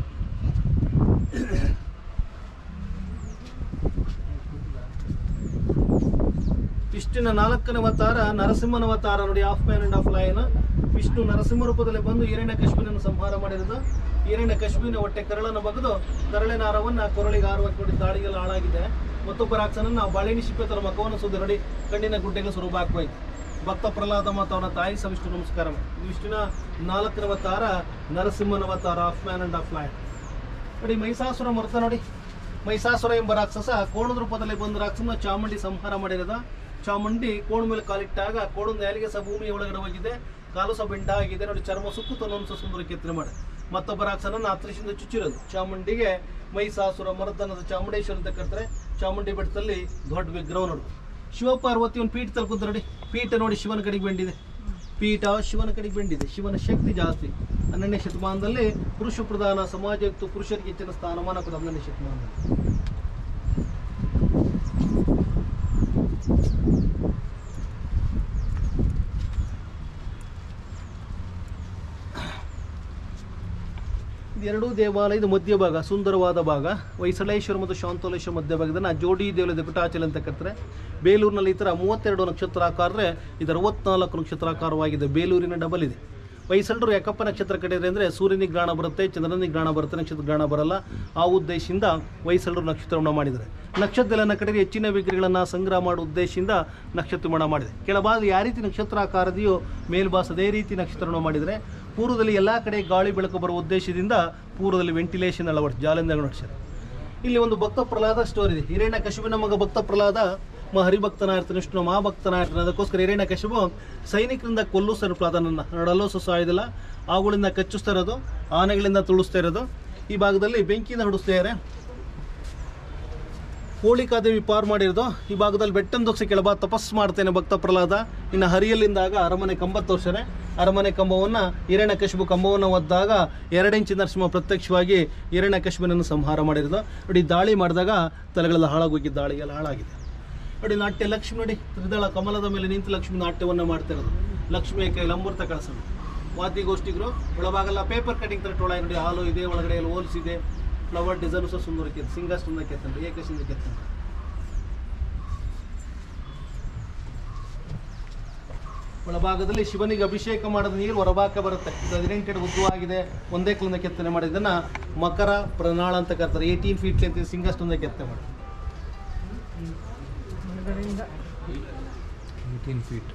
Speaker 1: ವಿಷ್ಣುವಿನ ನಾಲ್ಕನೇ ಅವತಾರ ನರಸಿಂಹನ ಅವತಾರ ನೋಡಿ of man and of lion Vishnu Narasimha ರೂಪದಲ್ಲಿ ಬಂದು ಹಿರಣ್ಯ ಕಶ್ಮೀರನ್ನು ಸಂಹಾರ ಮಾಡಿರೋದು ಹಿರಣ್ಯ ಕಶ್ಮೀರಿನ ಹೊಟ್ಟೆ ಕರಳನ್ನು ಬಗೆದು ಕರಳಿನ ಹಾರವನ್ನ ಕೊರಳಿಗೆ ಹಾರವಾಗಿ ನೋಡಿ ದಾಳಿಗೆಲ್ಲ ಹಾಳಾಗಿದೆ ಮತ್ತೊಬ್ಬ ರಾಕ್ಷಸನನ್ನ ಬಳಿನಿ ಶಿಪ್ಪೆ ತರ ಮಗವನ್ನು ಸುದ್ದಿ ನೋಡಿ ಕಣ್ಣಿನ ಗುಡ್ಡೆಗೆ ಸ್ವರೂಪ ಹಾಕುವಾಯ್ತು ಭಕ್ತ ಪ್ರಹ್ಲಾದ ಮತ್ತು ಅವನ ತಾಯಿ ಸಹ ವಿಷ್ಣು ನಮಸ್ಕಾರ ಮಾಡಿ. ಇದು ವಿಷ್ಣುವಿನ ನಾಲ್ಕನೇ ಅವತಾರ ನರಸಿಂಹನ ಅವತಾರ of man and of lion ನೋಡಿ ಮಹಿಷಾಸುರ ಮರ್ತ ನೋಡಿ ಮಹಿಷಾಸುರ ಎಂಬ ರಾಕ್ಷಸ ಕೋಣದ ರೂಪದಲ್ಲಿ ಬಂದ ರಾಕ್ಷಸನ ಚಾಮುಂಡಿ ಸಂಹಾರ ಮಾಡಿರೋದ ಚಾಮುಂಡಿ ಕೋಣ ಮೇಲೆ ಕಾಲಿಟ್ಟಾಗ ಕೋಣದ ನೆಲಿಗೆ ಸಹ ಭೂಮಿಯ ಒಳಗಡೆ ಹೋಗಿದೆ ಕಾಲು ಸಹ ಬೆಂಡ ಆಗಿದೆ ನೋಡಿ ಚರ್ಮ ಸುಕ್ಕು ತನ್ನೊಂದು ಸಹ ಸುಂದರ ಕೆತ್ತನೆ ಮಾಡಿ ಮತ್ತೊಬ್ಬ ರಾಕ್ಷಸನನ್ನ ಹತ್ತರಿಸಿಂದ ಚುಚ್ಚಿರೋದು ಚಾಮುಂಡಿಗೆ ಮಹಿಷಾಸುರ ಮರ್ದನದ ಚಾಮುಂಡೇಶ್ವರ ಅಂತ ಕರ್ತಾರೆ ಚಾಮುಂಡಿ ಬೆಟ್ಟದಲ್ಲಿ ದೊಡ್ಡ ವಿಗ್ರಹ ನೋಡು ಶಿವಪಾರ್ವತಿ ಒಂದು ಪೀಠ ತಲುಪುತ್ತೆ ನೋಡಿ ಪೀಠ ನೋಡಿ ಶಿವನ ಕಡೆಗೆ ಬೆಂಡಿದೆ ಪೀಠ ಶಿವನ ಕಡೆಗೆ ಬೆಂಡಿದೆ ಶಿವನ ಶಕ್ತಿ ಜಾಸ್ತಿ ಹನ್ನೆರಡನೇ ಶತಮಾನದಲ್ಲಿ ಪುರುಷ ಪ್ರಧಾನ ಸಮಾಜ ಇತ್ತು ಪುರುಷರಿಗೆ ಹೆಚ್ಚಿನ ಸ್ಥಾನಮಾನ ಕೊಡ ಹನ್ನೆರಡನೇ ಶತಮಾನದಲ್ಲಿ ಇದೆರಡೂ ದೇವಾಲಯದ ಮಧ್ಯಭಾಗ ಸುಂದರವಾದ ಭಾಗ ಹೊಯ್ಸಳೇಶ್ವರ ಮತ್ತು ಶಾಂತೋಲೇಶ್ವರ ಮಧ್ಯಭಾಗದನ್ನ ಜೋಡಿ ದೇವಾಲಯದ ಕುಟಾಚಲ ಅಂತ ಕರ್ತಾರೆ ಬೇಲೂರಿನಲ್ಲಿ ಈ ಥರ ಮೂವತ್ತೆರಡು ನಕ್ಷತ್ರಾಕಾರರೆ ಇದು ಅರವತ್ನಾಲ್ಕು ನಕ್ಷತ್ರಾಕಾರವಾಗಿದೆ ಬೇಲೂರಿನ ಡಬಲ್ ಇದೆ ಹೊಯ್ಸಳರು ಯಾಕಪ್ಪ ನಕ್ಷತ್ರ ಕಟ್ಟಿದ್ರೆ ಅಂದರೆ ಸೂರ್ಯನಿಗೆ ಗ್ರಹಣ ಬರುತ್ತೆ ಚಂದ್ರನಿಗೆ ಗ್ರಹಣ ಬರುತ್ತೆ ನಕ್ಷತ್ರ ಗ್ರಹಣ ಬರಲ್ಲ ಆ ಉದ್ದೇಶದಿಂದ ಹೊಯ್ಸಳರು ನಕ್ಷತ್ರವನ್ನು ಮಾಡಿದ್ದಾರೆ ನಕ್ಷತ್ರಗಳನ್ನು ಕಡೆಗೆ ಹೆಚ್ಚಿನ ವಿಗ್ರಹಗಳನ್ನು ಸಂಗ್ರಹ ಮಾಡುವ ಉದ್ದೇಶದಿಂದ ನಕ್ಷತ್ರಮಣ ಮಾಡಿದೆ ಕೆಳಭಾಗ ಯಾವ ರೀತಿ ನಕ್ಷತ್ರಾಕಾರದೆಯೋ ಮೇಲ್ಭಾಸ ಅದೇ ರೀತಿ ನಕ್ಷತ್ರವನ್ನು ಮಾಡಿದರೆ ಪೂರ್ವದಲ್ಲಿ ಎಲ್ಲ ಕಡೆ ಗಾಳಿ ಬೆಳಕು ಬರುವ ಉದ್ದೇಶದಿಂದ ಪೂರ್ವದಲ್ಲಿ ವೆಂಟಿಲೇಷನ್ ಅಳವಡಿಸಿ ಜಾಲಿಂದ ನಡೆಸಿದೆ ಇಲ್ಲಿ ಒಂದು ಭಕ್ತ ಪ್ರಹ್ಲಾದ ಸ್ಟೋರಿ ಇದೆ ಹಿರಣ್ಯ ಕಶುಬಿನ ಮಗ ಭಕ್ತ ಪ್ರಹ್ಲಾದ ಮ ಹರಿಭಕ್ತನಾಗಿರ್ತಾನೆ ವಿಷ್ಣು ಮಹಾಭಕ್ತನಾಗಿರ್ತಾನೆ ಅದಕ್ಕೋಸ್ಕರ ಹಿರಣ್ಯ ಕಶುಬು ಸೈನಿಕರಿಂದ ಕೊಲ್ಲಿಸ್ತಾರೆ ಪ್ರಹ್ಲಾದನನ್ನ ನಡಲು ಸಾಯೋದಿಲ್ಲ ಅವುಗಳಿಂದ ಕಚ್ಚಿಸ್ತಾ ಇರೋದು ಆನೆಗಳಿಂದ ತುಳಿಸ್ತಾ ಇರೋದು ಈ ಭಾಗದಲ್ಲಿ ಬೆಂಕಿಯಿಂದ ಹೊಡಿಸ್ತಾ ಇದ್ದಾರೆ ಹೋಳಿಕಾದೇವಿ ಪಾರ್ ಮಾಡಿರೋದು ಈ ಭಾಗದಲ್ಲಿ ಬೆಟ್ಟನ ದೊಕ್ಸಿ ಕೆಳಬ ತಪಸ್ ಮಾಡ್ತೇನೆ ಭಕ್ತ ಪ್ರಹ್ಲಾದ ಇನ್ನು ಹರಿಯಲ್ಲಿಂದಾಗ ಅರಮನೆ ಕಂಬ ತೋರ್ಸ್ಯಾರೆ ಅರಮನೆ ಕಂಬವನ್ನು ಹಿರಣ್ಯ ಕಶಿಬು ಕಂಬವನ್ನು ಒದ್ದಾಗ ಎರಡು ಇಂಚು ನರಸಿಂಹ ಪ್ರತ್ಯಕ್ಷವಾಗಿ ಹಿರಣ್ಯ ಕಶಿಬನನ್ನು ಸಂಹಾರ ಮಾಡಿರೋದು ನೋಡಿ ದಾಳಿ ಮಾಡಿದಾಗ ತಲೆಗಳೆಲ್ಲ ಹಾಳಾಗೋಗಿ ದಾಳಿಗೆಲ್ಲ ಹಾಳಾಗಿದೆ ನೋಡಿ ನಾಟ್ಯ ಲಕ್ಷ್ಮಿ ನೋಡಿ ತ್ರಿದಳ ಕಮಲದ ಮೇಲೆ ನಿಂತು ಲಕ್ಷ್ಮಿ ನಾಟ್ಯವನ್ನು ಮಾಡ್ತಿರೋದು ಲಕ್ಷ್ಮಿಯ ಕೈಲಿ ಅಮೃತ ಕಳಸಣ ವಾದ್ಯಗೋಷ್ಠಿಗರು ಒಳಭಾಗಲ್ಲ ಪೇಪರ್ ಕಟಿಂಗ್ ತರ ಟೊಳ ನೋಡಿ ಹಾಲು ಇದೆ ಒಳಗಡೆ ಎಲ್ಲ ಹೋಲ್ಸ್ ಇದೆ ಫ್ಲವರ್ ಡಿಸೈನ್ ಸಹ ಸುಂದರ ಕೆತ್ತ ಸಿಂಗಾಸ್ಟನ್ನ ಕೆತ್ತಂಡು ಏಕಸಿಂದ ಕೆತ್ತಂಡು ಒಳಭಾಗದಲ್ಲಿ ಶಿವನಿಗೆ ಅಭಿಷೇಕ ಮಾಡಿದ ನೀರು ಹೊರಭಾಗ ಬರುತ್ತೆ ಇದು ಹದಿನೆಂಟು ಅಡಿ ಉದ್ದವಾಗಿದೆ ಒಂದೇ ಕಲ್ಲಿಂದ ಕೆತ್ತನೆ ಮಾಡಿ ಇದನ್ನ ಮಕರ ಪ್ರಣಾಳ ಅಂತ ಕರ್ತಾರೆ ಏಯ್ಟೀನ್ ಫೀಟ್ ಅಂತ ಸಿಂಗಸ್ಟೊಂದೇ ಕೆತ್ತನೆ ಮಾಡಿ
Speaker 3: ಏಯ್ಟೀನ್ ಫೀಟ್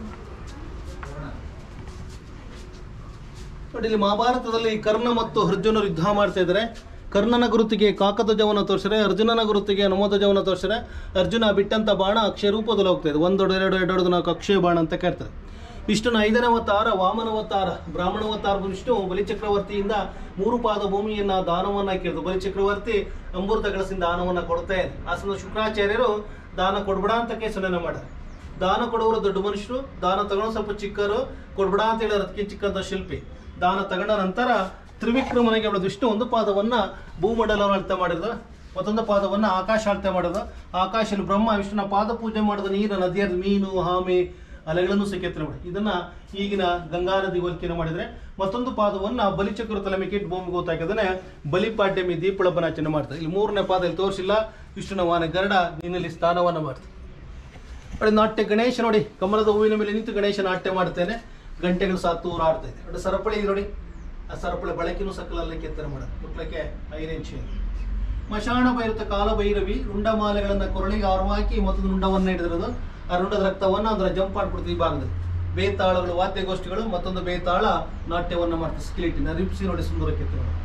Speaker 1: ನೋಡಿ ಇಲ್ಲಿ ಮಹಾಭಾರತದಲ್ಲಿ ಕರ್ಣ ಮತ್ತು ಅರ್ಜುನರು ಯುದ್ಧ ಮಾಡ್ತಾ ಇದ್ದಾರೆ ಕರ್ಣನ ಗುರುತಿಗೆ ಕಾಕಧ್ವಜವನ್ನು ತೋರಿಸಿದ್ರೆ ಅರ್ಜುನನ ಗುರುತಿಗೆ ನಮೋಧ್ವಜವನ್ನು ತೋರಿಸಿದ್ರೆ ಅರ್ಜುನ ಬಿಟ್ಟಂತ ಬಾಣ ಅಕ್ಷಯ ರೂಪದಲ್ಲಿ ಹೋಗ್ತಾ ಇದೆ ಒಂದೊಡು ಎರಡು ಎರಡು ನಾಲ್ಕು ಅಕ್ಷಯ ಬಾಣ ಅಂತ ಕರ್ತಾರೆ ವಿಷ್ಣುನ ಐದನೇ ಅವತಾರ ವಾಮನ ಅವತಾರ ಬ್ರಾಹ್ಮಣ ಅವತಾರ ವಿಷ್ಣು ಬಲಿಚಕ್ರವರ್ತಿಯಿಂದ ಮೂರು ಪಾದ ಭೂಮಿಯನ್ನ ದಾನವನ್ನ ಕೇಳಿದ್ರು ಬಲಿಚಕ್ರವರ್ತಿ ಅಮೃತ ಗಳಸಿಂದ ದಾನವನ್ನ ಕೊಡ್ತಾ ಇದೆ ಆ ಸಂದರ್ಭ ಶುಕ್ರಾಚಾರ್ಯರು ದಾನ ಕೊಡ್ಬಿಡ ಅಂತ ಕೇಸನ ಮಾಡ್ತಾರೆ ದಾನ ಕೊಡುವರು ದೊಡ್ಡ ಮನುಷ್ಯರು ದಾನ ತಗೊಂಡು ಸ್ವಲ್ಪ ಚಿಕ್ಕರು ಕೊಡ್ಬಿಡ ಅಂತ ಹೇಳಿ ಅದಕ್ಕೆ ಚಿಕ್ಕಂತ ಶಿಲ್ಪಿ ದಾನ ತಗೊಂಡ ನಂತರ ತ್ರಿವಿಕ್ರಮನಿಗೆ ಅವಳ ವಿಷ್ಣು ಒಂದು ಪಾದವನ್ನ ಭೂಮಂಡಲವನ್ನು ಅಳತೆ ಮಾಡಿದ ಮತ್ತೊಂದು ಪಾದವನ್ನ ಆಕಾಶ ಅಳತೆ ಮಾಡಿದ ಆಕಾಶದಲ್ಲಿ ಬ್ರಹ್ಮ ವಿಷ್ಣುನ ಪಾದ ಪೂಜೆ ಮಾಡಿದ ನೀರು ನದಿಯ ಮೀನು ಹಾಮೆ ಅಲೆಗಳನ್ನು ಸಿಕ್ಕೆತ್ತನೆ ಮಾಡಿ ಇದನ್ನ ಈಗಿನ ಗಂಗಾ ನದಿ ಹೋಲಿಕೆನ ಮಾಡಿದ್ರೆ ಮತ್ತೊಂದು ಪಾದವನ್ನ ಬಲಿಚಕ್ರ ತಲೆ ಮೇಲೆ ಇಟ್ಟು ಭೂಮಿಗೆ ಗೊತ್ತಾಕಿದ್ರೆ ಬಲಿಪಾಡ್ಯಮಿ ದೀಪಳಬ್ಬನಾಚರಣೆ ಮಾಡ್ತಾರೆ ಇಲ್ಲಿ ಮೂರನೇ ಪಾದ ಇಲ್ಲಿ ತೋರಿಸಿಲ್ಲ ವಿಷ್ಣುನ ವಾನ ಗರುಡ ನಿನ್ನಲ್ಲಿ ಸ್ಥಾನವನ್ನ ಮಾಡ್ತಾರೆ ನೋಡಿ ನಾಟ್ಯ ಗಣೇಶ ನೋಡಿ ಕಮಲದ ಹೂವಿನ ಮೇಲೆ ನಿಂತು ಗಣೇಶ ನಾಟ್ಯ ಮಾಡ್ತೇನೆ ಗಂಟೆಗಳು ಸಾತೂರು ಆಡ್ತಾ ಇದೆ ನೋಡಿ ಸರಪಳಿ ಇದೆ ನೋಡಿ ಆ ಸರಪಳಿ ಬಳಕೆನೂ ಸಕಲಲ್ಲಿ ಕೆತ್ತನೆ ಮಾಡೋದು ಮುಟ್ಲಕ್ಕೆ ಐರನ್ ಶೇರ್ ಮಶಾಣ ಭೈರತ ಕಾಲ ಭೈರವಿ ರುಂಡಮಾಲೆಗಳನ್ನ ಕೊರಳಿಗೆ ಆರವಾಕಿ ಮತ್ತೊಂದು ರುಂಡವನ್ನ ಹಿಡಿದಿರೋದು ಆ ರುಂಡದ ರಕ್ತವನ್ನ ಅದರ ಜಂಪ್ ಮಾಡ್ಬಿಡ್ತೀವಿ ಈ ಭಾಗದಲ್ಲಿ ಬೇತಾಳಗಳು ವಾದ್ಯಗೋಷ್ಠಿಗಳು ಮತ್ತೊಂದು ಬೇತಾಳ ನಾಟ್ಯವನ್ನ ಮಾಡ್ತಾರೆ ಸ್ಕಿಲಿಟಿನ ರಿಪ್ಸಿ ನೋಡಿ ಸುಂದರ ಕೆತ್ತನೆ ಮಾಡೋದು.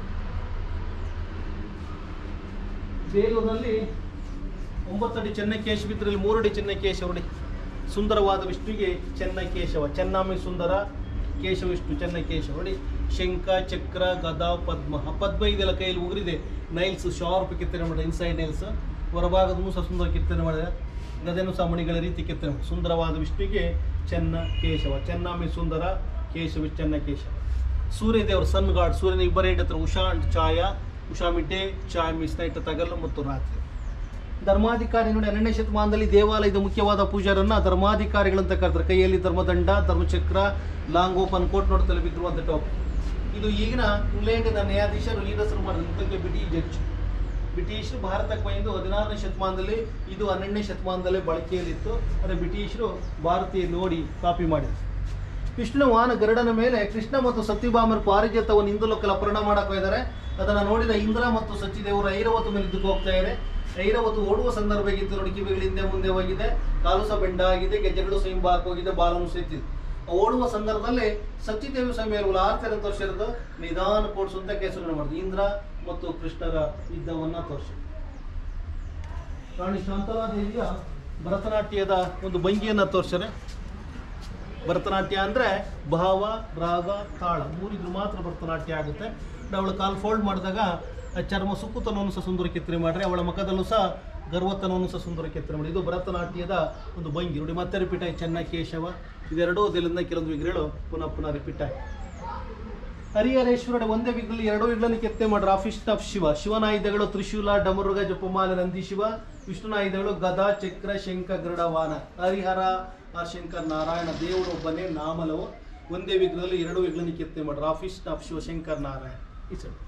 Speaker 1: ಬೇಲೂರಿನಲ್ಲಿ ಒಂಬತ್ತಡಿ ಚೆನ್ನಕೇಶವ ಇದ್ರಲ್ಲಿ ಮೂರಡಿ ಚೆನ್ನಕೇಶವ ನೋಡಿ ಸುಂದರವಾದ ವಿಷ್ಣುವಿಗೆ ಚೆನ್ನಕೇಶವ ಚೆನ್ನಾಮಿ ಸುಂದರ ಕೇಶವ ವಿಷ್ಣು ಚೆನ್ನಕೇಶವ ನೋಡಿ ಶಂಖ ಚಕ್ರ ಗದಾ ಪದ್ಮ ಆ ಪದ್ಮ ಇದೆಲ್ಲ ಕೈಯಲ್ಲಿ ಉಗುರಿದೆ ನೈಲ್ಸ್ ಶಾರ್ಪ್ ಕೆತ್ತನೆ ಮಾಡಿದೆ ಇನ್ಸೈಡ್ ನೈಲ್ಸ್ ಹೊರಭಾಗದೂ ಸಹ ಸುಂದರ ಕೆತ್ತನೆ ಮಾಡಿದೆ ಗದೆನೂ ಸಹ ಮಣಿಗಳ ರೀತಿ ಕೆತ್ತನೆ ಮಾಡಿದೆ ಸುಂದರವಾದ ವಿಷ್ಣುವಿಗೆ ಚೆನ್ನ ಕೇಶವ ಚೆನ್ನಾಮಿ ಸುಂದರ ಕೇಶವ ಚೆನ್ನಕೇಶವ ಸೂರ್ಯ ದೇವರು ಸನ್ ಗಾಡ್ ಸೂರ್ಯನ ಇಬ್ಬರೇ ಹತ್ರ ಉಷಾ ಛಾಯ ಉಷಾ ಮಿಡ್ಡೆ ಛಾಯ ಮಿಸ್ ನೈಟ್ ತಗಲು ಮತ್ತು ರಾತ್ರಿ ಧರ್ಮಾಧಿಕಾರಿ ನೋಡಿ ಹನ್ನೆರಡನೇ ಶತಮಾನದಲ್ಲಿ ದೇವಾಲಯದ ಮುಖ್ಯವಾದ ಪೂಜಾರನ್ನ ಧರ್ಮಾಧಿಕಾರಿಗಳಂತ ಕರೆತಾರೆ ಕೈಯಲ್ಲಿ ಧರ್ಮದಂಡ ಧರ್ಮಚಕ್ರ ಲಾಂಗ್ ಓಪನ್ ಕೋಟ್ ನೋಡ್ತಲ್ಲಿ ಬಿದ್ದಿರುವಂಥ ಟಾಪ್ ಇದು ಈಗಿನ ಇಂಗ್ಲೆಂಡಿನ ನ್ಯಾಯಾಧೀಶರು ಈ ಹೆಸರು ಮಾಡಿದ್ರು ಬ್ರಿಟಿಷ್ ಜಡ್ಜ್ ಬ್ರಿಟಿಷರು ಭಾರತಕ್ಕೆ ಬಂದು ಹದಿನಾರನೇ ಶತಮಾನದಲ್ಲಿ ಇದು ಹನ್ನೆರಡನೇ ಶತಮಾನದಲ್ಲೇ ಬಳಕೆಯಲ್ಲಿತ್ತು ಆದರೆ ಬ್ರಿಟಿಷರು ಭಾರತೀಯ ನೋಡಿ ಕಾಪಿ ಮಾಡಿದ್ರು ವಿಷ್ಣುನ ವಾಹನ ಗರುಡನ ಮೇಲೆ ಕೃಷ್ಣ ಮತ್ತು ಸತ್ಯಭಾಮರ ಪಾರಿಜಾತವನ್ನು ಇಂದುಲೋಕಲ ಅಪಹರಣ ಮಾಡಕ್ ಹೋಗಿದ್ದಾರೆ ಅದನ್ನ ನೋಡಿದ ಇಂದ್ರ ಮತ್ತು ಸಚಿದೇವರು ಐರಾವತ ಮೇಲೆ ಯುದ್ಧಕ್ಕೆ ಹೋಗ್ತಾ ಇದ್ದಾರೆ ಐರಾವತು ಓಡುವ ಸಂದರ್ಭ ಆಗಿತ್ತು ನೋಡಿ ಕಿವಿಗಳು ಹಿಂದೆ ಮುಂದೆ ಹೋಗಿದೆ ಕಾಲು ಸಹ ಬೆಂಡ ಆಗಿದೆ ಗೆಜ್ಜೆಗಳು ಸಹ ಹಿಂಬಾಕ್ ಹೋಗಿದೆ ಬಾಲನು ಸೆತ್ತಿದೆ ಓಡುವ ಸಂದರ್ಭದಲ್ಲಿ ಸಚಿದೇವಿ ಸಮಯಗಳು ಆರ್ತರ ತೋರಿಸಿರೋದು ನಿಧಾನ ಕೋಡ್ಸುವಂತ ಕೇಸರನ್ನು ಮಾಡಿದ್ರು ಇಂದ್ರ ಮತ್ತು ಕೃಷ್ಣರ ಯುದ್ಧವನ್ನ ತೋರಿಸಿ ರಾಣಿ ಶಾಂತಲಾದೇವಿಯ ಭರತನಾಟ್ಯದ ಒಂದು ಭಂಗಿಯನ್ನ ತೋರಿಸ್ಯಾರೆ ಭರತನಾಟ್ಯ ಅಂದರೆ ಭಾವ ರಾಗ ತಾಳ ಮೂರಿದ್ರು ಮಾತ್ರ ಭರತನಾಟ್ಯ ಆಗುತ್ತೆ ಅವಳು ಕಾಲು ಫೋಲ್ಡ್ ಮಾಡಿದಾಗ ಆ ಚರ್ಮ ಸುಕ್ಕುತನವನ್ನು ಸಹ ಸುಂದರ ಕೆತ್ತನೆ ಮಾಡ್ರೆ ಅವಳ ಮುಖದಲ್ಲೂ ಸಹ ಗರ್ವತನವನ್ನು ಸಹ ಸುಂದರ ಕೆತ್ತನೆ ಮಾಡಿ ಇದು ಭರತನಾಟ್ಯದ ಒಂದು ಭಂಗಿ ನೋಡಿ ಮತ್ತೆ ರಿಪೀಟ್ ಆಗಿ ಚೆನ್ನ ಕೇಶವ ಇದೆರಡೂ ಅದರಿಂದ ಕೆಲವೊಂದು ವಿಗ್ರಹಗಳು ಪುನಃ ಪುನಃ ರಿಪೀಟ್ ಆಗಿ ಹರಿಹರೇಶ್ವರ ಒಂದೇ ವಿಗ್ರಹದಲ್ಲಿ ಎರಡೂ ವಿಗ್ರಹನ ಕೆತ್ತೆ ಮಾಡ್ರ ಆಫೀಸ್ ಆಫ್ ಶಿವ ಶಿವನ ಆಯುಧಗಳು ತ್ರಿಶೂಲ ಡಮರುಗ ಜಪಮಾಲೆ ನಂದಿ ಶಿವ ವಿಷ್ಣುನ ಆಯುಧಗಳು ಗದಾ ಚಕ್ರ ಶಂಖ ಗರುಡ ವಾನ ಹರಿಹರ ಆ ಶಂಕರ ನಾರಾಯಣ ದೇವರು ಒಬ್ಬನೇ ನಾಮಲವು ಒಂದೇ ವಿಗ್ರಹದಲ್ಲಿ ಎರಡು ವಿಗ್ರಹನ ಕೆತ್ತೆ ಮಾಡ್ರ ಆಫೀಸ್ ಆಫ್ ಶಿವ ಶಂಕರ್ ನಾರಾಯಣ ಈ ಸೈಡ್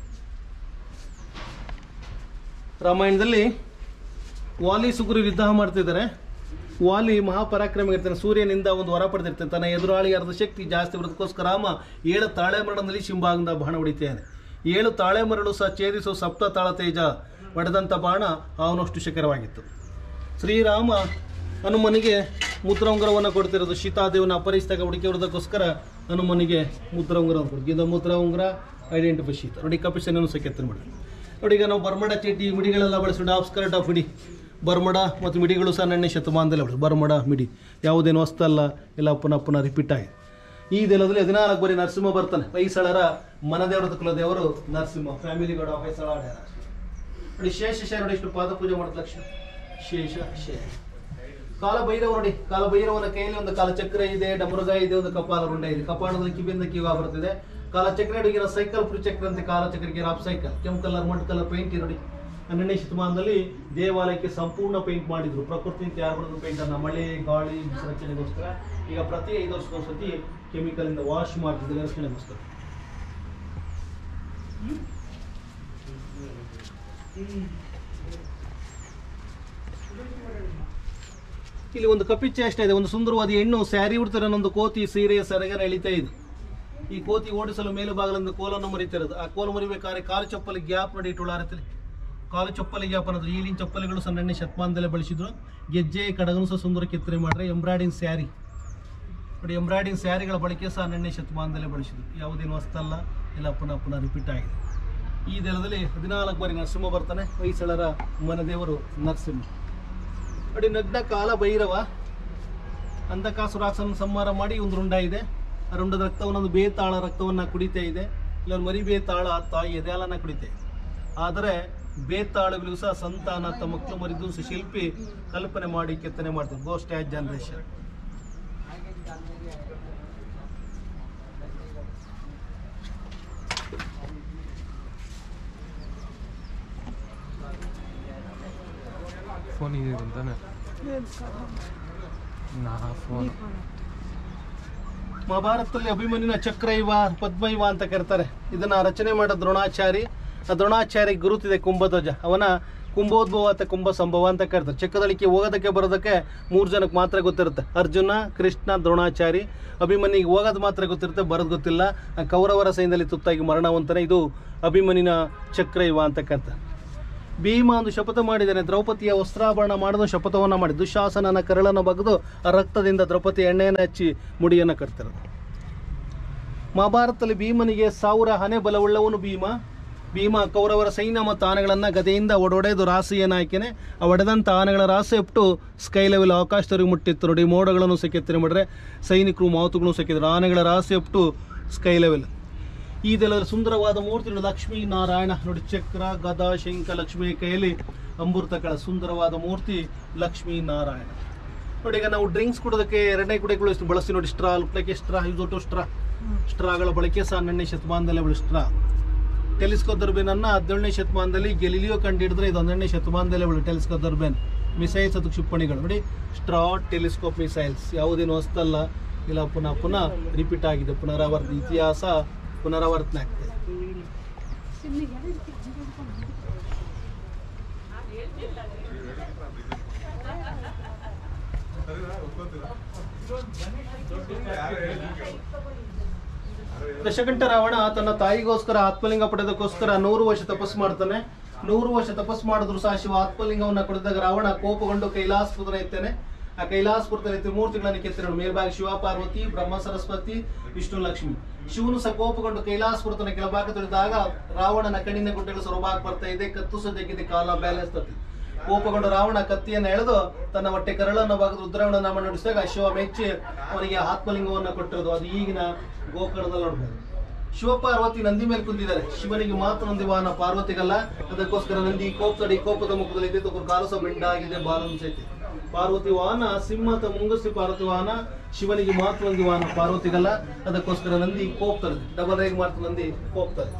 Speaker 1: ರಾಮಾಯಣದಲ್ಲಿ ವಾಲಿ ಸುಗ್ರೀವ್ ಯುದ್ಧ ಮಾಡ್ತಿದ್ದಾರೆ ವಾಲಿ ಮಹಾಪರಾಕ್ರಮ ಇರ್ತಾನೆ ಸೂರ್ಯನಿಂದ ಒಂದು ವರ ಪಡೆದಿರ್ತಾನೆ ತನ್ನ ಎದುರಾಳಿ ಅರ್ಧ ಶಕ್ತಿ ಜಾಸ್ತಿ ಬರೋದಕ್ಕೋಸ್ಕರ ರಾಮ ಏಳು ತಾಳೆ ಮರಣದಲ್ಲಿ ಶಿಂಬಾಗಂದ ಬಾಣ ಹೊಡಿತಾನೆ ಏಳು ತಾಳೆ ಮರಳು ಸಹ ಛೇದಿಸೋ ಸಪ್ತ ತಾಳ ತೇಜ ಹೊಡೆದಂಥ ಬಾಣ ಅವನಷ್ಟು ಶಿಖರವಾಗಿತ್ತು ಶ್ರೀರಾಮ ಹನುಮನಿಗೆ ಮುದ್ರೌಂಗರವನ್ನು ಕೊಡ್ತಿರೋದು ಸೀತಾದೇವನ ಅಪರಿಸಿದಾಗ ಹುಡುಕಿ ಹೊಡೆದಕ್ಕೋಸ್ಕರ ಹನುಮನಿಗೆ ಮುದ್ರೌಂಗರವನ್ನು ಕೊಡ್ತೀವಿ ಇದು ಮುದ್ರೌಂಗರ ಐಡೆಂಟಿಫೈ ಶೀತ ನೋಡಿ ಕಪಿಸನನ್ನು ಸಹ ಕೆತ್ತನೆ ಮಾಡಿ ನೋಡಿ ಈಗ ನಾವು ಬರ್ಮಡ ಚೀಟಿ ಮಿಡಿಗಳೆಲ್ಲ ಬಳಸಿ ಆಫ್ ಸ್ಕರ್ಟ್ ಆಫ್ ಮಿಡಿ ಬರ್ಮಡ ಮತ್ತು ಮಿಡಿಗಳು ಸಹ ಹನ್ನೆರಡನೇ ಶತಮಾನದಲ್ಲಿ ಬಳಸಿ ಬರ್ಮಡ ಮಿಡಿ ಯಾವುದೇನು ಹೊಸ್ತಲ್ಲ ಎಲ್ಲ ಪುನಃ ಪುನಃ ರಿಪೀಟ್ ಆಗಿದೆ ಈ ದಿನದಲ್ಲಿ ಹದಿನಾಲ್ಕು ಬರೀ ನರಸಿಂಹ ಬರ್ತಾನೆ ಹೊಯ್ಸಳರ ಮನದೇವರದ ಕುಲದೇವರು Narasimha family god of Hoysala ಆಡ್ಯಾರ ನೋಡಿ ಶೇಷ ಶೇಷ ನೋಡಿ ಇಷ್ಟು ಪಾದ ಪೂಜೆ ಮಾಡೋದು ಲಕ್ಷ್ಮಿ ಶೇಷ ಶೇಷ ಕಾಲ ಭೈರವ ನೋಡಿ ಕಾಲ ಭೈರವನ ಕೈಯಲ್ಲಿ ಒಂದು ಕಾಲಚಕ್ರ ಇದೆ ಡಮರುಗ ಇದೆ ಒಂದು ಕಪಾಲ ರುಂಡ ಇದೆ ಕಪಾಳದಲ್ಲಿ ಕಿವಿಯಿಂದ ಕಿವ ಬರ್ತದೆ ಕಾಲಚಕ್ರ ಅಡುಗೆ ಸೈಕಲ್ ಫ್ರೀ ಚಕ್ರ ಅಂತ ಕಾಲಚಕ್ರಕ್ಕೆ ರಾಪ್ ಸೈಕಲ್ ಕೆಂಪು ಕಲರ್ ಮಣ್ಣು ಕಲರ್ ಪೇಂಟ್ ನೋಡಿ ಹನ್ನೆರಡನೇ ಶತಮಾನದಲ್ಲಿ ದೇವಾಲಯಕ್ಕೆ ಸಂಪೂರ್ಣ ಪೇಂಟ್ ಮಾಡಿದ್ರು ಪ್ರಕೃತಿ ತಯಾರು ಮಾಡಿದ್ರು ಪೇಂಟ್ ಅನ್ನ ಮಳೆ ಗಾಳಿ ರಕ್ಷಣೆಗೋಸ್ಕರ ಈಗ ಪ್ರತಿ ಐದು ವರ್ಷಕ್ಕೊಂದ್ಸತಿ ಕೆಮಿಕಲ್ ಇಂದ ವಾಶ್ ಮಾಡ್ತಿದ್ದಾರೆ ರಕ್ಷಣೆಗೋಸ್ಕರ ಇಲ್ಲಿ ಒಂದು ಕಪಿಚ್ಚೆ ಅಷ್ಟೇ ಇದೆ ಒಂದು ಸುಂದರವಾದ ಹೆಣ್ಣು ಸ್ಯಾರಿ ಉಡ್ತಾರೆ ಒಂದು ಕೋತಿ ಸೀರೆ ಸೆರಗನ ಎಳಿತಾ ಇದೆ ಈ ಕೋತಿ ಓಡಿಸಲು ಮೇಲು ಭಾಗದಿಂದ ಕೋಲನ್ನು ಮರಿತಿರೋದು ಆ ಕೋಲು ಮರಿಬೇಕಾದ್ರೆ ಕಾಲು ಚಪ್ಪಲಿ ಗ್ಯಾಪ್ ನೋಡಿ ಇಟ್ಟುಳಾರತ್ತಲ್ಲಿ ಕಾಲು ಚಪ್ಪಲಿ ಗ್ಯಾಪ್ ಅನ್ನೋದು ಈಲಿನ ಚಪ್ಪಲಿಗಳು ಸಣ್ಣ ಶತಮಾನದಲ್ಲೇ ಬಳಸಿದ್ರು ಗೆಜ್ಜೆ ಕಡಗನು ಸಹ ಸುಂದರ ಕೆತ್ತನೆ ಮಾಡ್ರೆ ಎಂಬ್ರಾಯ್ಡಿಂಗ್ ಸ್ಯಾರಿ ನೋಡಿ ಎಂಬ್ರಾಯ್ಡಿಂಗ್ ಸ್ಯಾರಿಗಳ ಬಳಕೆ ಸಹ ಹನ್ನೆರಡನೇ ಶತಮಾನದಲ್ಲೇ ಬಳಸಿದ್ರು ಯಾವುದೇನು ಹೊಸ್ತಲ್ಲ ಎಲ್ಲ ಪುನಃ ಪುನಃ ರಿಪೀಟ್ ಆಗಿದೆ ಈ ದಿನದಲ್ಲಿ ಹದಿನಾಲ್ಕು ಬಾರಿ ನರಸಿಂಹ ಬರ್ತಾನೆ ಹೊಯ್ಸಳರ ಮನದೇವರು ನರಸಿಂಹ ನೋಡಿ ನಗ್ನ ಕಾಲ ಭೈರವ ಅಂಧಕಾಸುರಾಸನ ಸಂಹಾರ ಮಾಡಿ ಒಂದು ರುಂಡ ಇದೆ ಆ ರುಂಡದ ರಕ್ತವನ್ನು ಒಂದು ಬೇತಾಳ ರಕ್ತವನ್ನ ಕುಡಿತಾ ಇದೆ ಇಲ್ಲೊಂದು ಮರಿ ಬೇತಾಳ ತಾಯಿ ಎದೆಹಾಲನ್ನ ಕುಡಿತಾ ಇದೆ ಆದರೆ ಬೇತಾಳುಗಳಿಗೂ ಸಹ ಸಂತಾನ ತಮ್ಮ ಮಕ್ಕಳು ಮರಿದು ಸಹ ಶಿಲ್ಪಿ ಕಲ್ಪನೆ ಮಾಡಿ ಕೆತ್ತನೆ ಮಾಡ್ತಾರೆ ಗೋಸ್ಟ್ ಆ್ಯಸ್ ಜನರೇಷನ್
Speaker 3: ಫೋನ್ ಇದೆ ಅಂತಾನೆ ನಾ ಫೋನ್
Speaker 1: ಮಹಾಭಾರತದಲ್ಲಿ ಅಭಿಮನ್ಯುನ ಚಕ್ರ ಇವ ಪದ್ಮ ಇವ ಅಂತ ಕರೀತಾರೆ ಇದನ್ನ ರಚನೆ ಮಾಡೋ ದ್ರೋಣಾಚಾರಿ ಆ ದ್ರೋಣಾಚಾರಿ ಗುರುತಿದೆ ಕುಂಭಧ್ವಜ ಅವನ ಕುಂಭೋದ್ಭವ ಅಥವಾ ಕುಂಭ ಸಂಭವ ಅಂತ ಕರೀತಾರೆ ಚಕ್ರದಳಿಕೆ ಹೋಗೋದಕ್ಕೆ ಬರೋದಕ್ಕೆ ಮೂರು ಜನಕ್ಕೆ ಮಾತ್ರ ಗೊತ್ತಿರುತ್ತೆ ಅರ್ಜುನ ಕೃಷ್ಣ ದ್ರೋಣಾಚಾರಿ ಅಭಿಮನ್ಯಿಗೆ ಹೋಗೋದು ಮಾತ್ರ ಗೊತ್ತಿರುತ್ತೆ ಬರೋದು ಗೊತ್ತಿಲ್ಲ ಆ ಕೌರವರ ಸೈನ್ಯದಲ್ಲಿ ತುತ್ತಾಗಿ ಮರಣವಂತನೇ ಇದು ಅಭಿಮನ್ಯುನ ಚಕ್ರ ಇವ ಅಂತ ಕರೀತಾರೆ ಭೀಮ ಒಂದು ಶಪಥ ಮಾಡಿದ್ದಾನೆ ದ್ರೌಪದಿಯ ವಸ್ತ್ರಾಭರಣ ಮಾಡಿದ ಶಪಥವನ್ನು ಮಾಡಿ ದುಶಾಸನನ ಕರಳನ್ನು ಬಗೆದು ಆ ರಕ್ತದಿಂದ ದ್ರೌಪದಿ ಎಣ್ಣೆಯನ್ನು ಹಚ್ಚಿ ಮುಡಿಯನ್ನು ಕಟ್ತಿರೋದು ಮಹಾಭಾರತದಲ್ಲಿ ಭೀಮನಿಗೆ ಸಾವಿರ ಹನೆ ಬಲವುಳ್ಳವನು ಭೀಮ ಭೀಮ ಕೌರವರ ಸೈನ್ಯ ಮತ್ತು ಆನೆಗಳನ್ನು ಗದೆಯಿಂದ ಒಡೊಡೆದು ರಾಸಿಯನ್ನು ಹಾಕಿನೆ ಆ ಒಡೆದಂಥ ಆನೆಗಳ ರಾಸಿ ಇಟ್ಟು ಸ್ಕೈ ಲೆವೆಲ್ ಆಕಾಶದವರೆಗೆ ಮುಟ್ಟಿತ್ತು ನೋಡಿ ಮೋಡಗಳನ್ನು ಸಹ ಕೆತ್ತನೆ ಮಾಡಿದ್ರೆ ಸೈನಿಕರು ಮಾತುಗಳನ್ನು ಸಕ್ಕಿದ್ರು ಆನೆಗಳ ರಾಸಿ ಇಟ್ಟು ಸ್ಕೈ ಲೆವೆಲ್ ಇದೆಲ್ಲ ಸುಂದರವಾದ ಮೂರ್ತಿ ನೋಡಿ ಲಕ್ಷ್ಮೀ ನಾರಾಯಣ ನೋಡಿ ಚಕ್ರ ಗದ ಶಂಖ ಲಕ್ಷ್ಮಿ ಕೈಯಲ್ಲಿ ಅಮೃತಕಳ ಸುಂದರವಾದ ಮೂರ್ತಿ ಲಕ್ಷ್ಮೀ ನಾರಾಯಣ ನೋಡಿ ಈಗ ನಾವು ಡ್ರಿಂಕ್ಸ್ ಕುಡೋದಕ್ಕೆ ಎರಡನೇ ಕುಡಿಗಳು ಎಷ್ಟು ಬಳಸ್ತೀವಿ ನೋಡಿ ಸ್ಟ್ರಾ ಲುಪ್ಲಕ್ಕೆ ಸ್ಟ್ರಾ ಯೂಸ್ ಸ್ಟ್ರಾ ಸ್ಟ್ರಾಗಳ ಬಳಕೆ ಸಹ ಹನ್ನೆರಡನೇ ಶತಮಾನದಲ್ಲೇ ಬಳಿ ಸ್ಟ್ರಾ ಟೆಲಿಸ್ಕೋಪ್ ದರ್ಬೇನನ್ನ ಹದಿನೇಳನೇ ಶತಮಾನದಲ್ಲಿ ಗೆಲಿಲಿಯೋ ಕಂಡಿಡಿದ್ರೆ ಇದು ಹನ್ನೆರಡನೇ ಶತಮಾನದಲ್ಲೇ ಬಳಿ ಟೆಲಿಸ್ಕೋಪ್ ದರ್ಬೇನ್ ಮಿಸೈಲ್ಸ್ ಅಥವಾ ಕ್ಷಿಪಣಿಗಳು ನೋಡಿ ಸ್ಟ್ರಾ ಟೆಲಿಸ್ಕೋಪ್ ಮಿಸೈಲ್ಸ್ ಯಾವುದೇನು ಹೊಸ್ತಲ್ಲ ಇಲ್ಲ ಪುನಃ ಪುನಃ ರಿಪೀಟ್ ಆಗಿದೆ ಪುನರಾವರ್ತಿ ಇತಿಹಾಸ ಪುನರಾವರ್ತನೆ ಆಗ್ತದೆ ದಶಕಂಠ ರಾವಣ ತನ್ನ ತಾಯಿಗೋಸ್ಕರ ಆತ್ಮಲಿಂಗ ಪಡೆದಕ್ಕೋಸ್ಕರ ನೂರು ವರ್ಷ ತಪಸ್ಸು ಮಾಡ್ತಾನೆ ನೂರು ವರ್ಷ ತಪಸ್ಸು ಮಾಡಿದ್ರು ಸಹ ಶಿವ ಆತ್ಮಲಿಂಗವನ್ನ ಕೊಡಿದಾಗ ರಾವಣ ಕೋಪಗೊಂಡು ಕೈಲಾಸಪುರ ಎತ್ತೇನೆ ಆ ಕೈಲಾಸಪುರದಲ್ಲಿ ತ್ರಿಮೂರ್ತಿಗಳನ್ನು ಕೆತ್ತಿರೋಣ ಮೇಲ್ಭಾಗ ಶಿವ ಪಾರ್ವತಿ ಬ್ರಹ್ಮ ಸರಸ್ವತಿ ವಿಷ್ಣು ಲಕ್ಷ್ಮಿ ಶಿವನು ಸಹ ಕೋಪಗೊಂಡು ಕೈಲಾಸಪುರತನ ಕೆಳಭಾಗ ತೊಳೆದಾಗ ರಾವಣನ ಕಣ್ಣಿನ ಗುಡ್ಡೆಗಳು ಸೊರಬಾಗ್ ಬರ್ತಾ ಇದೆ ಕತ್ತು ಸಜ್ಜಗಿದೆ ಕಾಲ ಬ್ಯಾಲೆನ್ಸ್ ತಪ್ಪಿ ಕೋಪಗೊಂಡು ರಾವಣ ಕತ್ತಿಯನ್ನು ಎಳೆದು ತನ್ನ ಹೊಟ್ಟೆ ಕರಳನ್ನು ಭಾಗದ ರುದ್ರವಣ ನಾಮ ನುಡಿಸಿದಾಗ ಶಿವ ಮೆಚ್ಚಿ ಅವನಿಗೆ ಆತ್ಮಲಿಂಗವನ್ನು ಕೊಟ್ಟಿರೋದು ಅದು ಈಗಿನ ಗೋಕರ್ಣದಲ್ಲಿ ನೋಡ್ಬೋದು ಶಿವಪಾರ್ವತಿ ನಂದಿ ಮೇಲೆ ಕುಂದಿದ್ದಾರೆ ಶಿವನಿಗೆ ಮಾತ್ರ ನಂದಿ ವಾಹನ ಪಾರ್ವತಿಗಲ್ಲ ಅದಕ್ಕೋಸ್ಕರ ನಂದಿ ಕೋಪದಡಿ ಕೋಪದ ಮುಖದಲ್ಲಿ ಇದೆ ಒಬ್ಬರು ಕಾಲು ಸಹ ಬೆಂಡಾಗಿದೆ ಬಾಲನು ಸಹಿತ ಪಾರ್ವತಿ ವಾಹನ ಸಿಂಹದ ಮುಂಗಸಿ ಪಾರ್ವತಿ ವಾಹನ ಶಿವನಿಗೆ ಮಾತ್ರ ನಂದಿ ವಾಹನ ಪಾರ್ವತಿಗಲ್ಲ ಅದಕ್ಕೋಸ್ಕರ ನಂದಿ ಕೋಪ್ತದೆ ಡಬಲ್ ರೇಗ್ ಮಾಡ್ತಾ ನಂದಿ ಕೋಪ್ತದೆ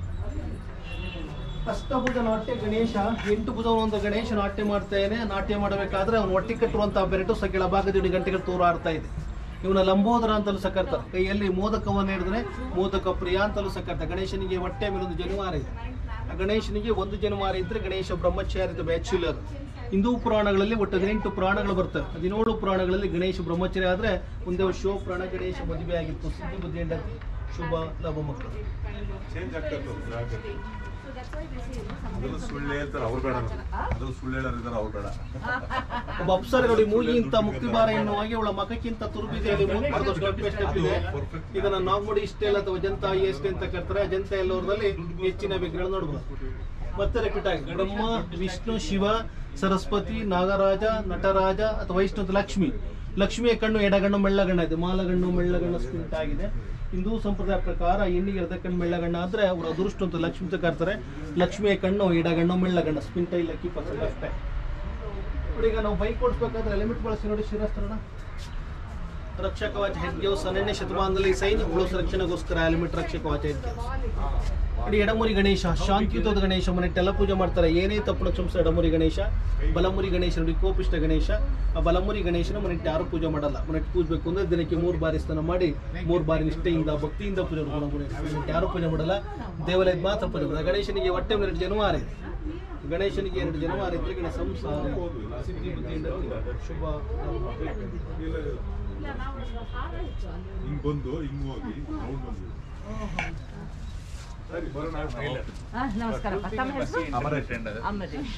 Speaker 1: ಅಷ್ಟಭುಜ ನಾಟ್ಯ ಗಣೇಶ ಎಂಟು ಭುಜವನ್ನ ಗಣೇಶ ನಾಟ್ಯ ಮಾಡ್ತಾನೆ ನಾಟ್ಯ ಮಾಡಬೇಕಾದ್ರೆ ಅವನು ಒಟ್ಟಿ ಕಟ್ಟುವಂತಹ ಬೆರಟು ಸಹ ಕೆಳಭಾಗದ ಗಂಟೆಗಳು ತೋರಾಡ್ತಾ ಇದೆ ಇವನ ಲಂಬೋದರ ಅಂತಲೂ ಸಹ ಕರ್ತಾರೆ ಕೈಯಲ್ಲಿ ಮೋದಕವನ್ನು ಹಿಡಿದ್ರೆ ಮೋದಕ ಪ್ರಿಯ ಅಂತಲೂ ಸಹ ಕರ್ತಾರೆ ಗಣೇಶನಿಗೆ ಹೊಟ್ಟೆ ಮೇಲೆ ಒಂದು ಜನಿವಾರ ಇದೆ ಆ ಗಣೇಶನಿಗೆ ಒಂದು ಜನಿವಾರ ಇದ್ರೆ ಗಣೇಶ ಬ್ರಹ್ಮಚಾರ್ಯದ ಬ್ಯಾಚುಲರ್ ಹಿಂದೂ ಪುರಾಣಗಳಲ್ಲಿ ಒಟ್ಟು ಹದಿನೆಂಟು ಪುರಾಣಗಳು ಬರ್ತವೆ ಹದಿನೇಳು ಪುರಾಣಗಳಲ್ಲಿ ಗಣೇಶ ಬ್ರಹ್ಮಚಾರಿ ಆದ್ರೆ ಮುಂದೆ ಶಿವ ಪುರಾಣ ಗಣೇಶ ಮದುವೆ ಆಗಿತ್ತು ಸಿದ್ಧಿ ಬುದ್ಧಿ ಹೆಂಡತಿ ಶುಭ ಲಾಭ ಮಕ್ಕಳು
Speaker 4: ಚೇಂಜ್ ಆಗ್ತದೆ ಅದ್ರಲ್ಲಿ ಸುಳ್ಳು ಹೇಳ್ತಾರೆ ಅವ್ರು ಬೇಡ ಅದ್ರಲ್ಲಿ ಸುಳ್ಳು ಹೇಳೋರು ಇದ್ದಾರೆ ಅವ್ರು ಬೇಡ
Speaker 1: ಒಬ್ಬ ಅಪ್ಸರ ನೋಡಿ ಮೂಗಿಂತ ಮುಕ್ತಿ ಬಾರ ಎನ್ನುವಾಗೆ ಅವಳ ಮಖಕ್ಕಿಂತ ತುರುಬಿದೆಯಲ್ಲಿ ಮೂರ್ತಿ ಸ್ಟೆಪ್ ಸ್ಟೆಪ್ ಇದೆ ಇದನ್ನ ನಾಗ್ಮಡಿ ಇಷ್ಟೆಲ್ಲ ಅಥವಾ ಅಜಂತ ಎಷ್ಟೇ ಅಂತ ಕರ್ತಾರೆ ಅಜಂತ ಎಲ್ಲವರಲ್ಲಿ ಹೆಚ್ಚಿನ ವಿಗ್ರಹ ನೋಡ್ಬೋದು ಮತ್ತೆ ರಿಪೀಟ್ ಆಗಿ ಬ್ರಹ್ಮ ವಿಷ್ಣು ಶಿವ ಸರಸ್ವತಿ ನಾಗರಾಜ ನಟರಾಜ ಅಥವಾ ವೈಷ್ಣು ಲಕ್ಷ್ಮಿ ಲಕ್ಷ್ಮಿಯ ಕಣ್ಣು ಎಡಗಣ್ಣು ಮೆಳ್ಳಗಣ್ಣ ಇದೆ ಮಾಲಗಣ್ಣು ಮೆಳ್ಳಗಣ್ಣು ಸ್ಪಿಂಟ್ ಆಗಿದೆ ಹಿಂದೂ ಸಂಪ್ರದಾಯ ಪ್ರಕಾರ ಹೆಣ್ಣಿಗೆ ಎಡದ ಕಣ್ಣು ಮೆಳ್ಳಗಣ್ಣ ಆದ್ರೆ ಅವರು ಅದೃಷ್ಟ ಅಂತ ಲಕ್ಷ್ಮಿ ಅಂತ ಕರ್ತಾರೆ ಲಕ್ಷ್ಮಿಯ ಕಣ್ಣು ಎಡಗಣ್ಣು ಮೆಳ್ಳಗಣ್ಣ ಸ್ಪಿಂಟ್ ಇಲ್ಲ ಕೀಪ್ ಅಷ್ಟೇ ನೋಡಿ ಈಗ ನಾವು ಬೈಕ್ ಓಡಿಸ್ಬೇಕಾದ್ರೆ ಲಿಮಿಟ್ ಬಳಸಿ ನೋಡಿ ಶಿರಸ್ತ್ರನ ರಕ್ಷಕ ಕವಚ ಹೆಡ್ ಗಿವ್ಸ್ ಹನ್ನೆರಡನೇ ಶತಮಾನದಲ್ಲಿ ಸೈನಿಕಗಳು ರಕ್ಷಣೆಗೋಸ್ಕರ ಹೆಲ್ಮೆಟ್ ರಕ್ಷಕ ಕವಚ ಹೆಡ್ ನೋಡಿ ಎಡಮುರಿ ಗಣೇಶ ಶಾಂತಿಯುತದ ಗಣೇಶ ಮನೆಟ್ಟೆಲ್ಲ ಪೂಜೆ ಮಾಡ್ತಾರೆ ಏನೇ ತಪ್ಪು ಕ್ಷಮಿಸ ಎಡಮುರಿ ಗಣೇಶ ಬಲಮುರಿ ಗಣೇಶ ನೋಡಿ ಕೋಪಿಷ್ಟ ಗಣೇಶ ಆ ಬಲಮುರಿ ಗಣೇಶನ ಮನೆಟ್ಟು ಯಾರು ಪೂಜೆ ಮಾಡಲ್ಲ ಮನೆಟ್ಟು ಪೂಜಬೇಕು ಅಂದ್ರೆ ದಿನಕ್ಕೆ ಮೂರು ಬಾರಿ ಸ್ನಾನ ಮಾಡಿ ಮೂರು ಬಾರಿ ನಿಷ್ಠೆಯಿಂದ ಭಕ್ತಿಯಿಂದ ಪೂಜೆ ಮಾಡ್ಕೊಂಡು ಮನೆಟ್ಟು ಯಾರು ಪೂಜೆ ಮಾಡಲ್ಲ ದೇವಾಲಯದ ಮಾತ್ರ ಪೂಜೆ ಮಾಡಲ್ಲ ಗಣೇಶನಿಗೆ ಹೊಟ್ಟೆ ಮೇಲೆ ಜನುವಾರ ಇದೆ ಗಣೇಶನಿಗೆ ಎರಡು ಜನ ಮಾರಿದ್ರೆ ಗಣೇಶ ಸಂಸಾರ ಸಿದ್ಧಿ ಬುದ್ಧಿ ಶುಭ
Speaker 4: ಹಿಂಗ್ ಬಂದು ಹಿಂಗ್ ಹೋಗಿ ರೌಂಡ್ ಬಂದು ಸರಿ ಬರೋಣ
Speaker 5: ಹಾ, ನಮಸ್ಕಾರಪ್ಪ ತಮ್ಮ ಹೆಸರು
Speaker 4: ಅಮರೇಶ್
Speaker 5: ಅಂಬರೀಶ್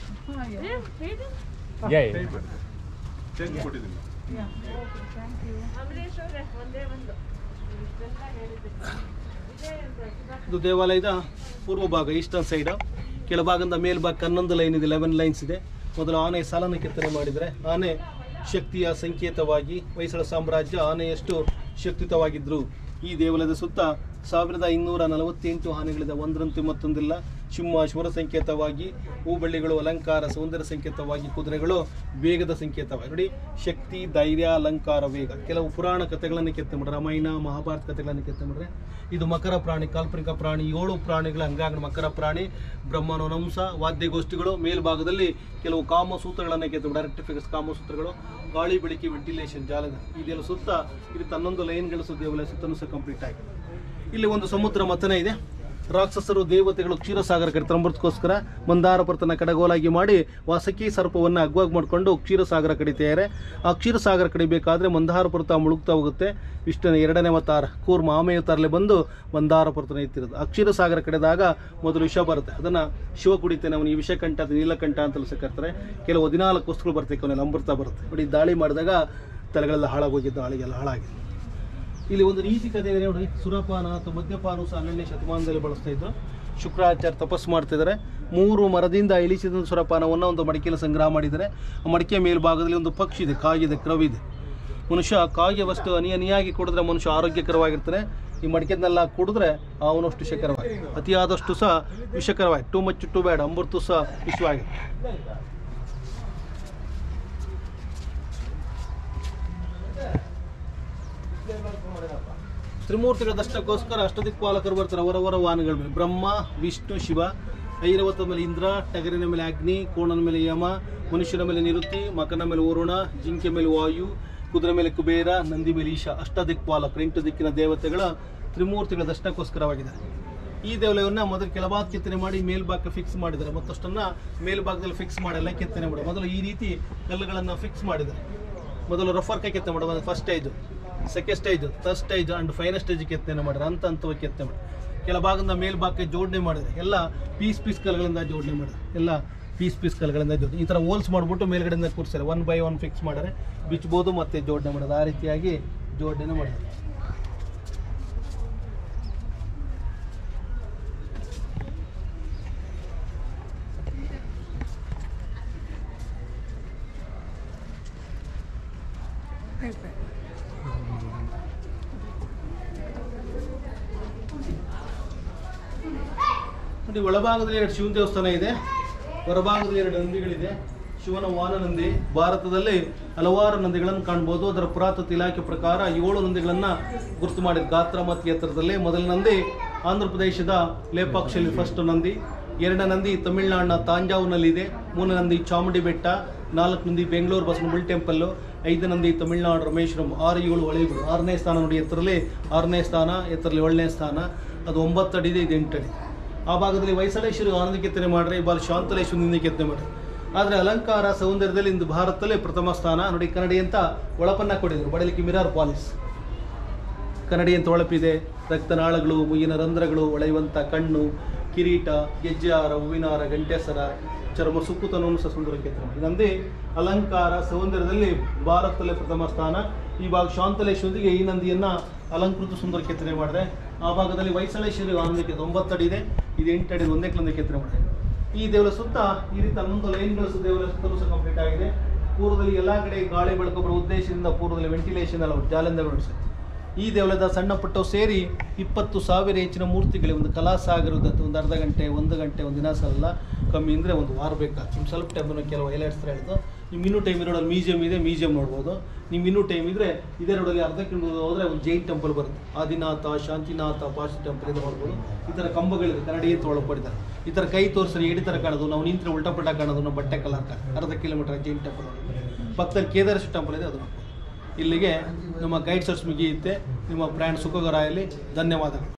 Speaker 4: ಚೇಂಜ್ ಕೊಟ್ಟಿದ್ದೀನಿ
Speaker 5: ಅಂಬರೀಶ್ ಅವರೇ ಒಂದೇ ಒಂದು ಇಷ್ಟೆಲ್ಲ ಹೇಳಿದ್ದಕ್ಕೆ. ಇದೇ ಅಂತ
Speaker 1: ಇದು ದೇವಾಲಯದ ಪೂರ್ವ ಭಾಗ ಈಸ್ಟರ್ನ್ ಸೈಡ್ ಕೆಳಭಾಗದಿಂದ ಮೇಲ್ಭಾಗ ಹನ್ನೊಂದು ಲೈನ್ ಇದೆ ಲೆವೆನ್ ಲೈನ್ಸ್ ಇದೆ ಮೊದಲು ಆನೆ ಸಾಲನ್ನು ಕೆತ್ತನೆ ಮಾಡಿದರೆ ಆನೆ ಶಕ್ತಿಯ ಸಂಕೇತವಾಗಿ ಹೊಯ್ಸಳ ಸಾಮ್ರಾಜ್ಯ ಆನೆಯಷ್ಟು ಶಕ್ತಿಯುತವಾಗಿದ್ದರು ಈ ದೇವಾಲಯದ ಸುತ್ತ ಸಾವಿರದ ಇನ್ನೂರ ನಲವತ್ತೆಂಟು ಆನೆಗಳಿದೆ ಒಂದರಂತೆ ಮತ್ತೊಂದಿಲ್ಲ ಸಿಂಹ ಶಿವರ ಸಂಕೇತವಾಗಿ ಹೂಬಳ್ಳಿಗಳು ಅಲಂಕಾರ ಸೌಂದರ್ಯ ಸಂಕೇತವಾಗಿ ಕುದುರೆಗಳು ವೇಗದ ಸಂಕೇತವಾಗಿ ನೋಡಿ ಶಕ್ತಿ ಧೈರ್ಯ ಅಲಂಕಾರ ವೇಗ ಕೆಲವು ಪುರಾಣ ಕಥೆಗಳನ್ನು ಕೆತ್ತೆ ಮಾಡ್ರೆ ರಾಮಾಯಣ ಮಹಾಭಾರತ ಕಥೆಗಳನ್ನು ಕೆತ್ತೆ ಮಾಡ್ರೆ ಇದು ಮಕರ ಪ್ರಾಣಿ ಕಾಲ್ಪನಿಕ ಪ್ರಾಣಿ ಏಳು ಪ್ರಾಣಿಗಳ ಅಂಗಾಂಗ ಮಕರ ಪ್ರಾಣಿ ಬ್ರಹ್ಮನ ನಂಸ ವಾದ್ಯಗೋಷ್ಠಿಗಳು ಮೇಲ್ಭಾಗದಲ್ಲಿ ಕೆಲವು ಕಾಮಸೂತ್ರಗಳನ್ನು ಕೆತ್ತೆ ಡೈರೆಕ್ಟ್ ಫಿಗರ್ಸ್ ಕಾಮಸೂತ್ರಗಳು ಗಾಳಿ ಬೆಳಕಿ ವೆಂಟಿಲೇಷನ್ ಜಾಲದ ಇದೆಲ್ಲ ಸುತ್ತ ಇದು ತನ್ನೊಂದು ಲೈನ್ಗಳ ಸುತ್ತ ದೇವಾಲಯ ಸುತ್ತಲೂ ಸಹ ಕಂಪ್ಲೀಟ್ ಆಗಿದೆ ಇಲ್ಲಿ ಒಂದು ಸಮುದ್ರ ಮಥನ ಇದೆ ರಾಕ್ಷಸರು ದೇವತೆಗಳು ಕ್ಷೀರಸಾಗರ ಕರೀತಾರೆ ಅಮೃತಕ್ಕೋಸ್ಕರ ಮಂದಾರ ಪರ್ತನ ಕಡಗೋಲಾಗಿ ಮಾಡಿ ವಾಸಕಿ ಸರ್ಪವನ್ನು ಅಗ್ವಾಗಿ ಮಾಡಿಕೊಂಡು ಕ್ಷೀರಸಾಗರ ಕಡಿತಾರೆ ಆ ಕ್ಷೀರಸಾಗರ ಕಡಿಬೇಕಾದ್ರೆ ಮಂದಾರ ಪರ್ವತ ಮುಳುಗ್ತಾ ಹೋಗುತ್ತೆ ವಿಷ್ಣುನ ಎರಡನೇ ಅವತಾರ ಕೂರ್ಮ ಆಮೆಯ ತರಲೆ ಬಂದು ಮಂದಾರ ಪರ್ವತನ ಎತ್ತಿರೋದು ಆ ಕ್ಷೀರಸಾಗರ ಕಡಿದಾಗ ಮೊದಲು ವಿಷ ಬರುತ್ತೆ ಅದನ್ನು ಶಿವ ಕುಡಿತಾನೆ ಅವನು ಈ ವಿಷಕಂಠ ಅದು ನೀಲಕಂಠ ಅಂತಲೂ ಸಹ ಕರ್ತಾರೆ ಕೆಲವು ಹದಿನಾಲ್ಕು ವಸ್ತುಗಳು ಬರ್ತವೆ ಅವನಲ್ಲಿ ಅಮೃತ ಬರುತ್ತೆ ನೋಡಿ ದಾಳಿ ಮಾಡಿದಾಗ ತಲೆಗಳೆಲ್ಲ ಹಾಳಾಗೋಗಿದ್ದು ದಾಳಿಗೆಲ್ಲ ಹಾಳಾಗಿದೆ ಇಲ್ಲಿ ಒಂದು ನೀತಿ ಕಥೆ ಇದೆ ನೋಡಿ ಸುರಪಾನ ಅಥವಾ ಮದ್ಯಪಾನ ಸಹ ಹನ್ನೆರಡನೇ ಶತಮಾನದಲ್ಲಿ ಬಳಸ್ತಾ ಇದ್ರು ಶುಕ್ರಾಚಾರ್ಯ ತಪಸ್ಸು ಮಾಡ್ತಿದ್ದಾರೆ ಮೂರು ಮರದಿಂದ ಇಳಿಸಿದ ಸುರಪಾನವನ್ನು ಒಂದು ಮಡಿಕೆಯಲ್ಲಿ ಸಂಗ್ರಹ ಮಾಡಿದ್ದಾರೆ ಆ ಮಡಿಕೆ ಮೇಲ್ಭಾಗದಲ್ಲಿ ಒಂದು ಪಕ್ಷಿ ಇದೆ ಕಾಗಿದೆ ಕ್ರವಿದೆ ಮನುಷ್ಯ ಕಾಗೆ ವಸ್ತು ಹನಿ ಹನಿಯಾಗಿ ಕುಡಿದ್ರೆ ಮನುಷ್ಯ ಆರೋಗ್ಯಕರವಾಗಿರ್ತಾನೆ ಈ ಮಡಿಕೆನೆಲ್ಲ ಕುಡಿದ್ರೆ ಅವನಷ್ಟು ವಿಷಕರವಾಗಿ ಅತಿಯಾದಷ್ಟು ಸಹ ವಿಷಕರವಾಗಿ ಟೂ ಮಚ್ ಟೂ ಬ್ಯಾಡ್ ಅಮೃತ ಸಹ ವಿಷವಾಗಿ ತ್ರಿಮೂರ್ತಿಗಳ ದರ್ಶನಕ್ಕೋಸ್ಕರ ಅಷ್ಟದಿಕ್ಪಾಲಕರು ಬರ್ತಾರೆ ಅವರವರ ವಾಹನಗಳ ಮೇಲೆ ಬ್ರಹ್ಮ ವಿಷ್ಣು ಶಿವ ಐರವತ್ತ ಮೇಲೆ ಇಂದ್ರ ಟಗರಿನ ಮೇಲೆ ಅಗ್ನಿ ಕೋಣನ ಮೇಲೆ ಯಮ ಮನುಷ್ಯನ ಮೇಲೆ ನಿರುತಿ ಮಕನ ಮೇಲೆ ವರುಣ ಜಿಂಕೆ ಮೇಲೆ ವಾಯು ಕುದುರೆ ಮೇಲೆ ಕುಬೇರ ನಂದಿ ಮೇಲೆ ಈಶ ಅಷ್ಟದಿಕ್ಪಾಲಕರು ಎಂಟು ದಿಕ್ಕಿನ ದೇವತೆಗಳ ತ್ರಿಮೂರ್ತಿಗಳ ದರ್ಶನಕ್ಕೋಸ್ಕರವಾಗಿದೆ ಈ ದೇವಾಲಯವನ್ನ ಮೊದಲು ಕೆಳಭಾಗ ಕೆತ್ತನೆ ಮಾಡಿ ಮೇಲ್ಭಾಗಕ್ಕೆ ಫಿಕ್ಸ್ ಮಾಡಿದ್ದಾರೆ ಮತ್ತಷ್ಟನ್ನ ಮೇಲ್ಭಾಗದಲ್ಲಿ ಫಿಕ್ಸ್ ಮಾಡಲ್ಲ ಕೆತ್ತನೆ ಮಾಡಿ ಮೊದಲು ಈ ರೀತಿ ಕಲ್ಲುಗಳನ್ನು ಫಿಕ್ಸ್ ಮಾಡಿದ್ದಾರೆ ಮೊದಲು ರಫರ್ ಕೈ ಕೆತ್ತನೆ ಮಾಡೋದು first stage second stage third stage and final stage ಕೆತ್ತನೆ ಮಾಡಿದ್ರೆ ಹಂತ ಹಂತವಾಗಿ ಕೆತ್ತನೆ ಮಾಡಿ ಕೆಳಭಾಗದಿಂದ ಮೇಲ್ಭಾಗಕ್ಕೆ ಜೋಡಣೆ ಮಾಡಿದ್ರೆ ಎಲ್ಲ ಪೀಸ್ ಪೀಸ್ ಕಲ್ಗಳಿಂದ ಜೋಡಣೆ ಮಾಡಿದ್ರೆ ಎಲ್ಲ ಪೀಸ್ ಪೀಸ್ ಕಲ್ಗಳಿಂದ ಜೋಡಣೆ ಈ ಥರ ಹೋಲ್ಸ್ ಮಾಡಿಬಿಟ್ಟು ಮೇಲ್ಗಡೆಯಿಂದ ಕೂರಿಸ್ತಾರೆ ಒನ್ ಬೈ ಒನ್ ಫಿಕ್ಸ್ ಮಾಡಿದ್ರೆ ಬಿಚ್ಬೋದು ಮತ್ತೆ ಜೋಡಣೆ ಮಾಡೋದು ಆ ರೀತಿಯಾಗಿ ಜೋಡಣೆ ಮಾಡಿದ್ದಾರೆ ನೋಡಿ ಒಳಭಾಗದಲ್ಲಿ ಎರಡು ಶಿವನ ದೇವಸ್ಥಾನ ಇದೆ ಹೊರಭಾಗದಲ್ಲಿ ಎರಡು ನಂದಿಗಳಿದೆ ಶಿವನ ವಾಹನ ನಂದಿ ಭಾರತದಲ್ಲಿ ಹಲವಾರು ನಂದಿಗಳನ್ನು ಕಾಣ್ಬೋದು ಅದರ ಪುರಾತತ್ವ ಇಲಾಖೆ ಪ್ರಕಾರ ಏಳು ನಂದಿಗಳನ್ನು ಗುರುತು ಮಾಡಿದ ಗಾತ್ರ ಮತ್ತು ಎತ್ತರದಲ್ಲಿ ಮೊದಲ ನಂದಿ ಆಂಧ್ರ ಪ್ರದೇಶದ ಲೇಪಾಕ್ಷಲ್ಲಿ ಫಸ್ಟ್ ನಂದಿ ಎರಡನೇ ನಂದಿ ತಮಿಳುನಾಡಿನ ತಾಂಜಾವೂರಿನಲ್ಲಿದೆ ಮೂರನೇ ನಂದಿ ಚಾಮುಂಡಿ ಬೆಟ್ಟ ನಾಲ್ಕು ನಂದಿ ಬೆಂಗಳೂರು ಬಸವನಗುಡಿ ಟೆಂಪಲ್ಲು ಐದು ನಂದಿ ತಮಿಳುನಾಡು ರಾಮೇಶ್ವರಂ ಆರು ಏಳು ಹೊಳೆಗಳು ಆರನೇ ಸ್ಥಾನ ನೋಡಿ ಎತ್ತರಲ್ಲಿ ಆರನೇ ಸ್ಥಾನ ಎತ್ತರಲ್ಲಿ ಏಳನೇ ಸ್ಥಾನ ಅದು ಒಂಬತ್ತು ಅಡಿ ಇದೆ ಇದು ಎಂಟು ಅಡಿ ಆ ಭಾಗದಲ್ಲಿ ಹೊಯ್ಸಳೇಶ್ವರಿ ಆನಂದ ಕೆತ್ತನೆ ಮಾಡ್ರೆ ಈ ಬಾರಿ ಶಾಂತಲೇಶ್ವರದಿಂದ ಕೆತ್ತನೆ ಮಾಡ್ರಿ ಆದರೆ ಅಲಂಕಾರ ಸೌಂದರ್ಯದಲ್ಲಿ ಇಂದು ಭಾರತದಲ್ಲೇ ಪ್ರಥಮ ಸ್ಥಾನ ನೋಡಿ ಕನ್ನಡಿ ಅಂತ ಒಳಪನ್ನ ಕೊಟ್ಟಿದ್ರು ಬಡಲಿಕ್ಕೆ ಮಿರಾರ್ ಪಾಲಿಸ್ ಕನ್ನಡಿ ಅಂತ ಹೊಳಪಿದೆ ರಕ್ತನಾಳಗಳು ಮುಯ್ಯಿನ ರಂಧ್ರಗಳು ಹೊಳೆಯುವಂಥ ಕಣ್ಣು ಕಿರೀಟ ಗೆಜ್ಜೆಹಾರ ಹೂವಿನಾರ ಗಂಟೆಸರ ಚರ್ಮ ಸುಕ್ಕುತನವನ್ನು ಸಹ ಸುಂದರ ಕೆತ್ತನೆ ಮಾಡಿ ನಂದಿ ಅಲಂಕಾರ ಸೌಂದರ್ಯದಲ್ಲಿ ಭಾರತದಲ್ಲೇ ಪ್ರಥಮ ಸ್ಥಾನ ಈ ಭಾಗ ಶಾಂತಲೇಶ್ವರಿಗೆ ಈ ನಂದಿಯನ್ನ ಅಲಂಕೃತ ಸುಂದರ ಕೆತ್ತನೆ ಮಾಡಿದೆ ಆ ಭಾಗದಲ್ಲಿ ಹೊಯ್ಸಳೇಶ್ವರಿ ಆನಂದಕ್ಕೆ ಒಂಬತ್ತು ಅಡಿ ಇದೆ ಇದು ಎಂಟು ಅಡಿ ಒಂದೇ ಕ್ಲಂದ ಕೆತ್ತನೆ ಮಾಡಿದೆ ಈ ದೇವರ ಸುತ್ತ ಈ ರೀತಿ ಹನ್ನೊಂದು ಲೈನ್ಗಳ ಸುತ್ತ ದೇವರ ಸುತ್ತಲೂ ಸಹ ಕಂಪ್ಲೀಟ್ ಆಗಿದೆ ಪೂರ್ವದಲ್ಲಿ ಎಲ್ಲ ಕಡೆ ಗಾಳಿ ಬೆಳಕು ಬರೋ ಉದ್ದೇಶದಿಂದ ಪೂರ್ವದಲ್ಲಿ ವೆಂಟಿಲೇಷನ್ ಎಲ್ಲ ಜಾಲಂದ ನಡೆಸಿದೆ ಈ ದೇವಾಲಯದ ಸಣ್ಣ ಪುಟ್ಟವು ಸೇರಿ ಇಪ್ಪತ್ತು ಸಾವಿರ ಹೆಚ್ಚಿನ ಮೂರ್ತಿಗಳಿಗೆ ಒಂದು ಕಲಾಸಾಗರದ ಒಂದು ಅರ್ಧ ಗಂಟೆ ಒಂದು ಗಂಟೆ ಒಂದು ದಿನ ಸಲ ಕಮ್ಮಿ ಅಂದರೆ ಒಂದು ವಾರ ಬೇಕಾಗ್ತದೆ ನಿಮ್ಗೆ ಸ್ವಲ್ಪ ಟೈಮ್ ಕೆಲವು ಹೈಲೈಟ್ಸ್ ಹೇಳಿದ್ದು ನಿಮ್ಗೆ ಇನ್ನೂ ಟೈಮ್ ಇರೋದು ಮ್ಯೂಸಿಯಂ ಇದೆ ಮ್ಯೂಸಿಯಂ ನೋಡ್ಬೋದು ನಿಮ್ಗೆ ಇನ್ನೂ ಟೈಮ್ ಇದ್ದರೆ ಇದೇ ರೋಡಲ್ಲಿ ಅರ್ಧ ಕಿಲೋಮೀಟರ್ ಹೋದರೆ ಒಂದು ಜೈನ್ ಟೆಂಪಲ್ ಬರುತ್ತೆ ಆದಿನಾಥ ಶಾಂತಿನಾಥ ಪಾಶಿ ಟೆಂಪಲ್ ಇದೆ ನೋಡ್ಬೋದು ಈ ಥರ ಕಂಬಗಳಿದೆ ಕನ್ನಡಿ ಅಂತ ಒಳಪಡಿದ್ದಾರೆ ಈ ಥರ ಕೈ ತೋರಿಸ್ರಿ ಎಡಿ ಥರ ಕಾಣೋದು ನಾವು ನಿಂತರೆ ಉಲ್ಟಾ ಪಲ್ಟಾ ಕಾಣೋದು ನಾವು ಬಟ್ಟೆ ಕಲರ್ ಅರ್ಧ ಕಿಲೋಮೀಟರ್ ಜೈನ್ ಟೆಂಪಲ್ ಪಕ್ಕದಲ್ಲಿ ಕೇದಾರೇಶ್ವರ ಟೆಂಪಲ್ ಇದೆ ಅದು ನೋಡ್ಬೋದು. ಇಲ್ಲಿಗೆ ನಮ್ಮ ಗೈಡ್ ಸರ್ಚ್ ಮುಗಿಯುತ್ತೆ ನಿಮ್ಮ ಪ್ರಯಾಣ ಸುಖಕರ ಆಗಲಿ ಧನ್ಯವಾದಗಳು